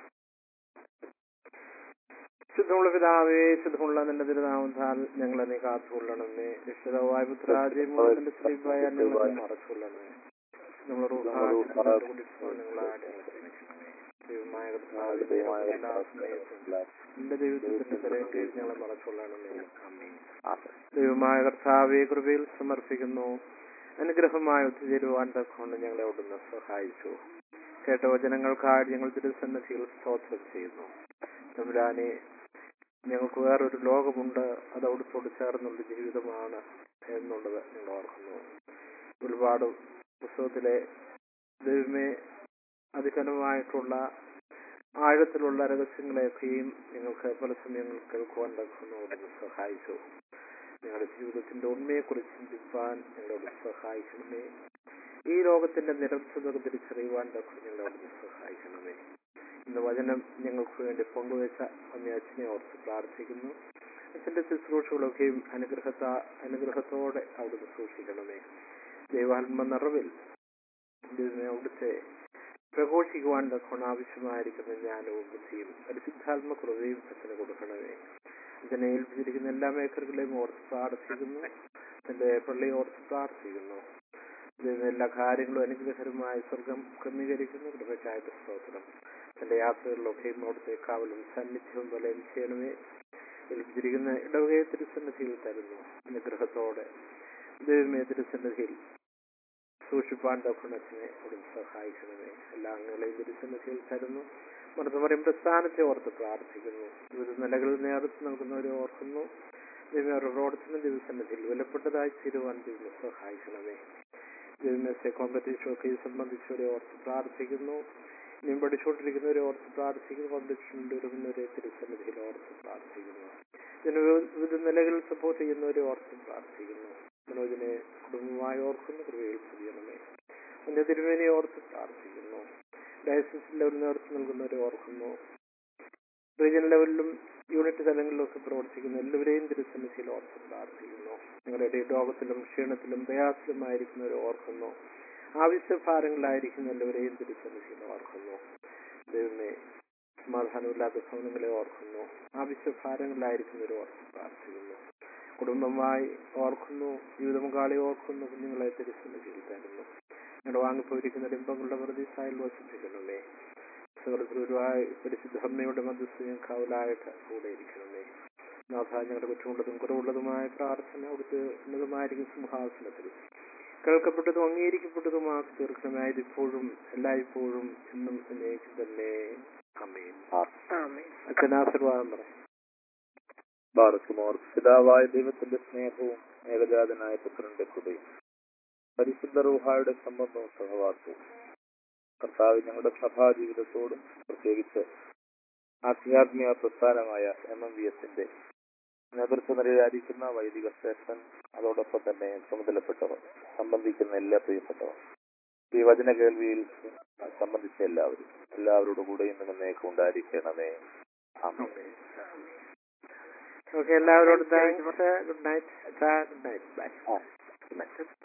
ശുദ്ധമുള്ള പിതാവേ ശുദ്ധമുള്ള നിന്റെ തിരുനാമത്താൽ ഞങ്ങളെ നീ കാത്തുകൊള്ളണമേ രക്ഷിതവായ പുത്രാജയമുള്ള നിന്റെ സ്ത്രീഭായ ഞങ്ങളെ നീ മറച്ചുകൊള്ളണമേ നമ്മൾ ദൈവമായ കർത്താവേ, എല്ലാ സമയത്തും നിന്റെ ദൈവത്തിന്റെ തിരക്ക് ഞങ്ങളെ മറച്ചുകൊള്ളണമേ അമ്മേ ദൈവമായ കർത്താവെ കൃപയിൽ സമർപ്പിക്കുന്നു അനുഗ്രഹമായി ഒത്തുചേരുവാൻ തക്കൊണ്ട് ഞങ്ങളെ അവിടുന്ന് സഹായിച്ചു കേട്ട വചനങ്ങൾക്കായി ഞങ്ങൾ തിരുസന്നിധിയിൽ സ്തോത്രം ചെയ്യുന്നു തമ്പുരാനെ ഞങ്ങൾക്ക് വേറൊരു ലോകമുണ്ട് അത് അവിടുത്തോട് ചേർന്നുള്ള ജീവിതമാണ് എന്നുള്ളത് ഞങ്ങൾ ഓർക്കുന്നു ഒരുപാട് പുസ്തകത്തിലെ ദൈവമേ അതികനമായിട്ടുള്ള ആഴത്തിലുള്ള രഹസ്യങ്ങളെയൊക്കെയും ഞങ്ങൾക്ക് പല സമയങ്ങൾ കേൾക്കുവാൻ തക്കുന്നതോട് സഹായിച്ചു ഞങ്ങളുടെ ജീവിതത്തിന്റെ ഉണ്മയെക്കുറിച്ച് ചിന്തിപ്പാൻ ഞങ്ങളോട് സഹായിക്കണമേ ഈ ലോകത്തിന്റെ നിരർത്ഥത തിരിച്ചറിയുവാൻ തക്ക ഞങ്ങളോട് സഹായിക്കണമേ ഇന്ന് വചനം ഞങ്ങൾക്ക് വേണ്ടി പങ്കുവച്ച അമ്മ അച്ഛനെ ഓർത്ത് പ്രാർത്ഥിക്കുന്നു അച്ഛന്റെ ശുശ്രൂഷകളൊക്കെയും അനുഗ്രഹത്താ അനുഗ്രഹത്തോടെ അവിടുന്ന് സൂക്ഷിക്കണമേ ദൈവാത്മ നിറവിൽ ദൈവമേ അവിടുത്തെ പ്രഘോഷിക്കുവാൻ തക്കോണം ആവശ്യമായിരിക്കുന്ന ജ്ഞാനവും ബുദ്ധിയും പരിശുദ്ധാത്മ കൃപയും അച്ഛന് കൊടുക്കണമേ അച്ഛനെ ഏൽപ്പിച്ചിരിക്കുന്ന എല്ലാ മേഖലകളെയും ഓർത്ത് പ്രാർത്ഥിക്കുന്നു തന്റെ പള്ളിയെ ഓർത്ത് പ്രാർത്ഥിക്കുന്നു ദൈവം എല്ലാ കാര്യങ്ങളും അനുഗ്രഹകരമായി സ്വർഗം ക്രമീകരിക്കുന്നു കൃപയ്ക്കായിട്ട് സ്തോത്രം തന്റെ യാത്രകളിലൊക്കെയും അവിടുത്തെ കാവലും സാന്നിധ്യവും വലയം ചെയ്യണമേ ഏൽപ്പിച്ചിരിക്കുന്ന ഇടവകയെ തിരുസന്നിധിയിൽ തരുന്നു അനുഗ്രഹത്തോടെ ദൈവമേ തിരുസന്നിധിയിൽ സൂക്ഷിപ്പാൻ ദക്ഷണത്തിനെ അവിടുന്ന് സഹായിക്കണമേ എല്ലാ അംഗങ്ങളെയും തിരുസന്നിധിയിൽ തരുന്നു മറന്നു പറയുമ്പോൾ സ്ഥാനത്തെ ഓർത്ത് പ്രാർത്ഥിക്കുന്നു വിവിധ നിലകളിൽ നേതൃത്വം നൽകുന്നവരെ ഓർക്കുന്നു ദൈവം അവരുടെ പ്രവർത്തന ദിവസന്നിധിയിൽ വിലപ്പെട്ടതായി തീരുവാൻ ദൈവം സഹായിക്കണമേ ദൈവമേശ കോമ്പറ്റീഷൻ ഒക്കെ സംബന്ധിച്ചവരെ ഓർത്ത് പ്രാർത്ഥിക്കുന്നു ഇനിയും പഠിച്ചുകൊണ്ടിരിക്കുന്നവരെ ഓർത്ത് പ്രാർത്ഥിക്കുന്നു കോമ്പറ്റീഷൻ വരുന്നവരെ തിരുസന്നിധിയിൽ ഓർത്ത് പ്രാർത്ഥിക്കുന്നു ഇതിന് വിവിധ നിലകളിൽ സപ്പോർട്ട് ചെയ്യുന്നവരെ ഓർത്ത് പ്രാർത്ഥിക്കുന്നു മനോജിനെ കുടുംബമായി ഓർക്കുന്നു കൃപയിൽ ചെയ്യണമേ അന്യ തിരുമേനെ ഓർത്ത് പ്രാർത്ഥിക്കുന്നു ഡയസിസ് ലെവലിൽ നേതൃത്വം നൽകുന്നവരെ ഓർക്കുന്നു റീജിയണൽ ലെവലിലും യൂണിറ്റ് തലങ്ങളിലും ഒക്കെ പ്രവർത്തിക്കുന്ന എല്ലാവരെയും തിരുസന്നിധിയിൽ ഓർത്ത് പ്രാർത്ഥിക്കുന്നു നിങ്ങളുടെ രോഗത്തിലും ക്ഷീണത്തിലും പ്രയാസത്തിലുമായിരിക്കുന്നവരെ ഓർക്കുന്നു ആവശ്യഭാരങ്ങളിലായിരിക്കുന്ന എല്ലാവരെയും തിരുസന്നിധിയിൽ ഓർക്കുന്നു ദൈവമേ സമാധാനമില്ലാത്ത ഭവനങ്ങളെ ഓർക്കുന്നു ആവശ്യഭാരങ്ങളിലായിരിക്കുന്നവരെ ഓർത്ത് പ്രാർത്ഥിക്കുന്നു കുടുംബമായി ഓർക്കുന്നു ജീവിതമുകാളി ഓർക്കുന്നു കുഞ്ഞുങ്ങളെ തിരുസന്നിധിയിൽ തരുന്നു ഞങ്ങളുടെ വാങ്ങിപ്പോയിരിക്കുന്ന ഡിംബങ്ങളുടെ പ്രതിസായിൽ വസിപ്പിക്കണമേ സുഹൃത്തുരുവായി പരിശുദ്ധമ്മയുടെ മധ്യസ്ഥയും കാവലായിട്ട് കൂടെ ഇരിക്കണമേ നാഥ ഞങ്ങളുടെ കുറ്റമുള്ളതും കുറവുള്ളതുമായ പ്രാർത്ഥന അവിടുത്തെ ഉന്നതമായിരിക്കും സിംഹാസനത്തിൽ കേൾക്കപ്പെട്ടതും അംഗീകരിക്കപ്പെട്ടതുമാക്കി തീർക്കണമായത് ഇപ്പോഴും എല്ലായ്പ്പോഴും എന്നും എന്നേക്കും തന്നെ അമ്മയും ആമേൻ അച്ഛനാശീർവാദം പറയാം ബാറക്കുമോർ പിതാവായ ദൈവത്തിന്റെ സ്നേഹവും ഏകജാതനായ പുത്രന്റെ കൃപയും പരിശുദ്ധ റൂഹായുടെ സംബന്ധവും സഹവാസവും കർത്താവ് ഞങ്ങളുടെ സഭാ ജീവിതത്തോടും പ്രത്യേകിച്ച് ആധ്യാത്മിക പ്രസ്ഥാനമായ എം എം വി എസിന്റെ നേതൃത്വ നിലയിലായിരിക്കുന്ന വൈദിക ശ്രേഷ്ഠൻ അതോടൊപ്പം തന്നെ ചുമതലപ്പെട്ടവർ സംബന്ധിക്കുന്ന എല്ലാ പ്രിയപ്പെട്ടവർ ഈ വചന കേൾവിയിൽ സംബന്ധിച്ച എല്ലാവരും എല്ലാവരോടും കൂടെ ഇന്ന് എന്നേക്കും ഉണ്ടായിരിക്കണമേ ആമേൻ ഓക്കെ എല്ലാവരോടും thanks good night good night bye ആ.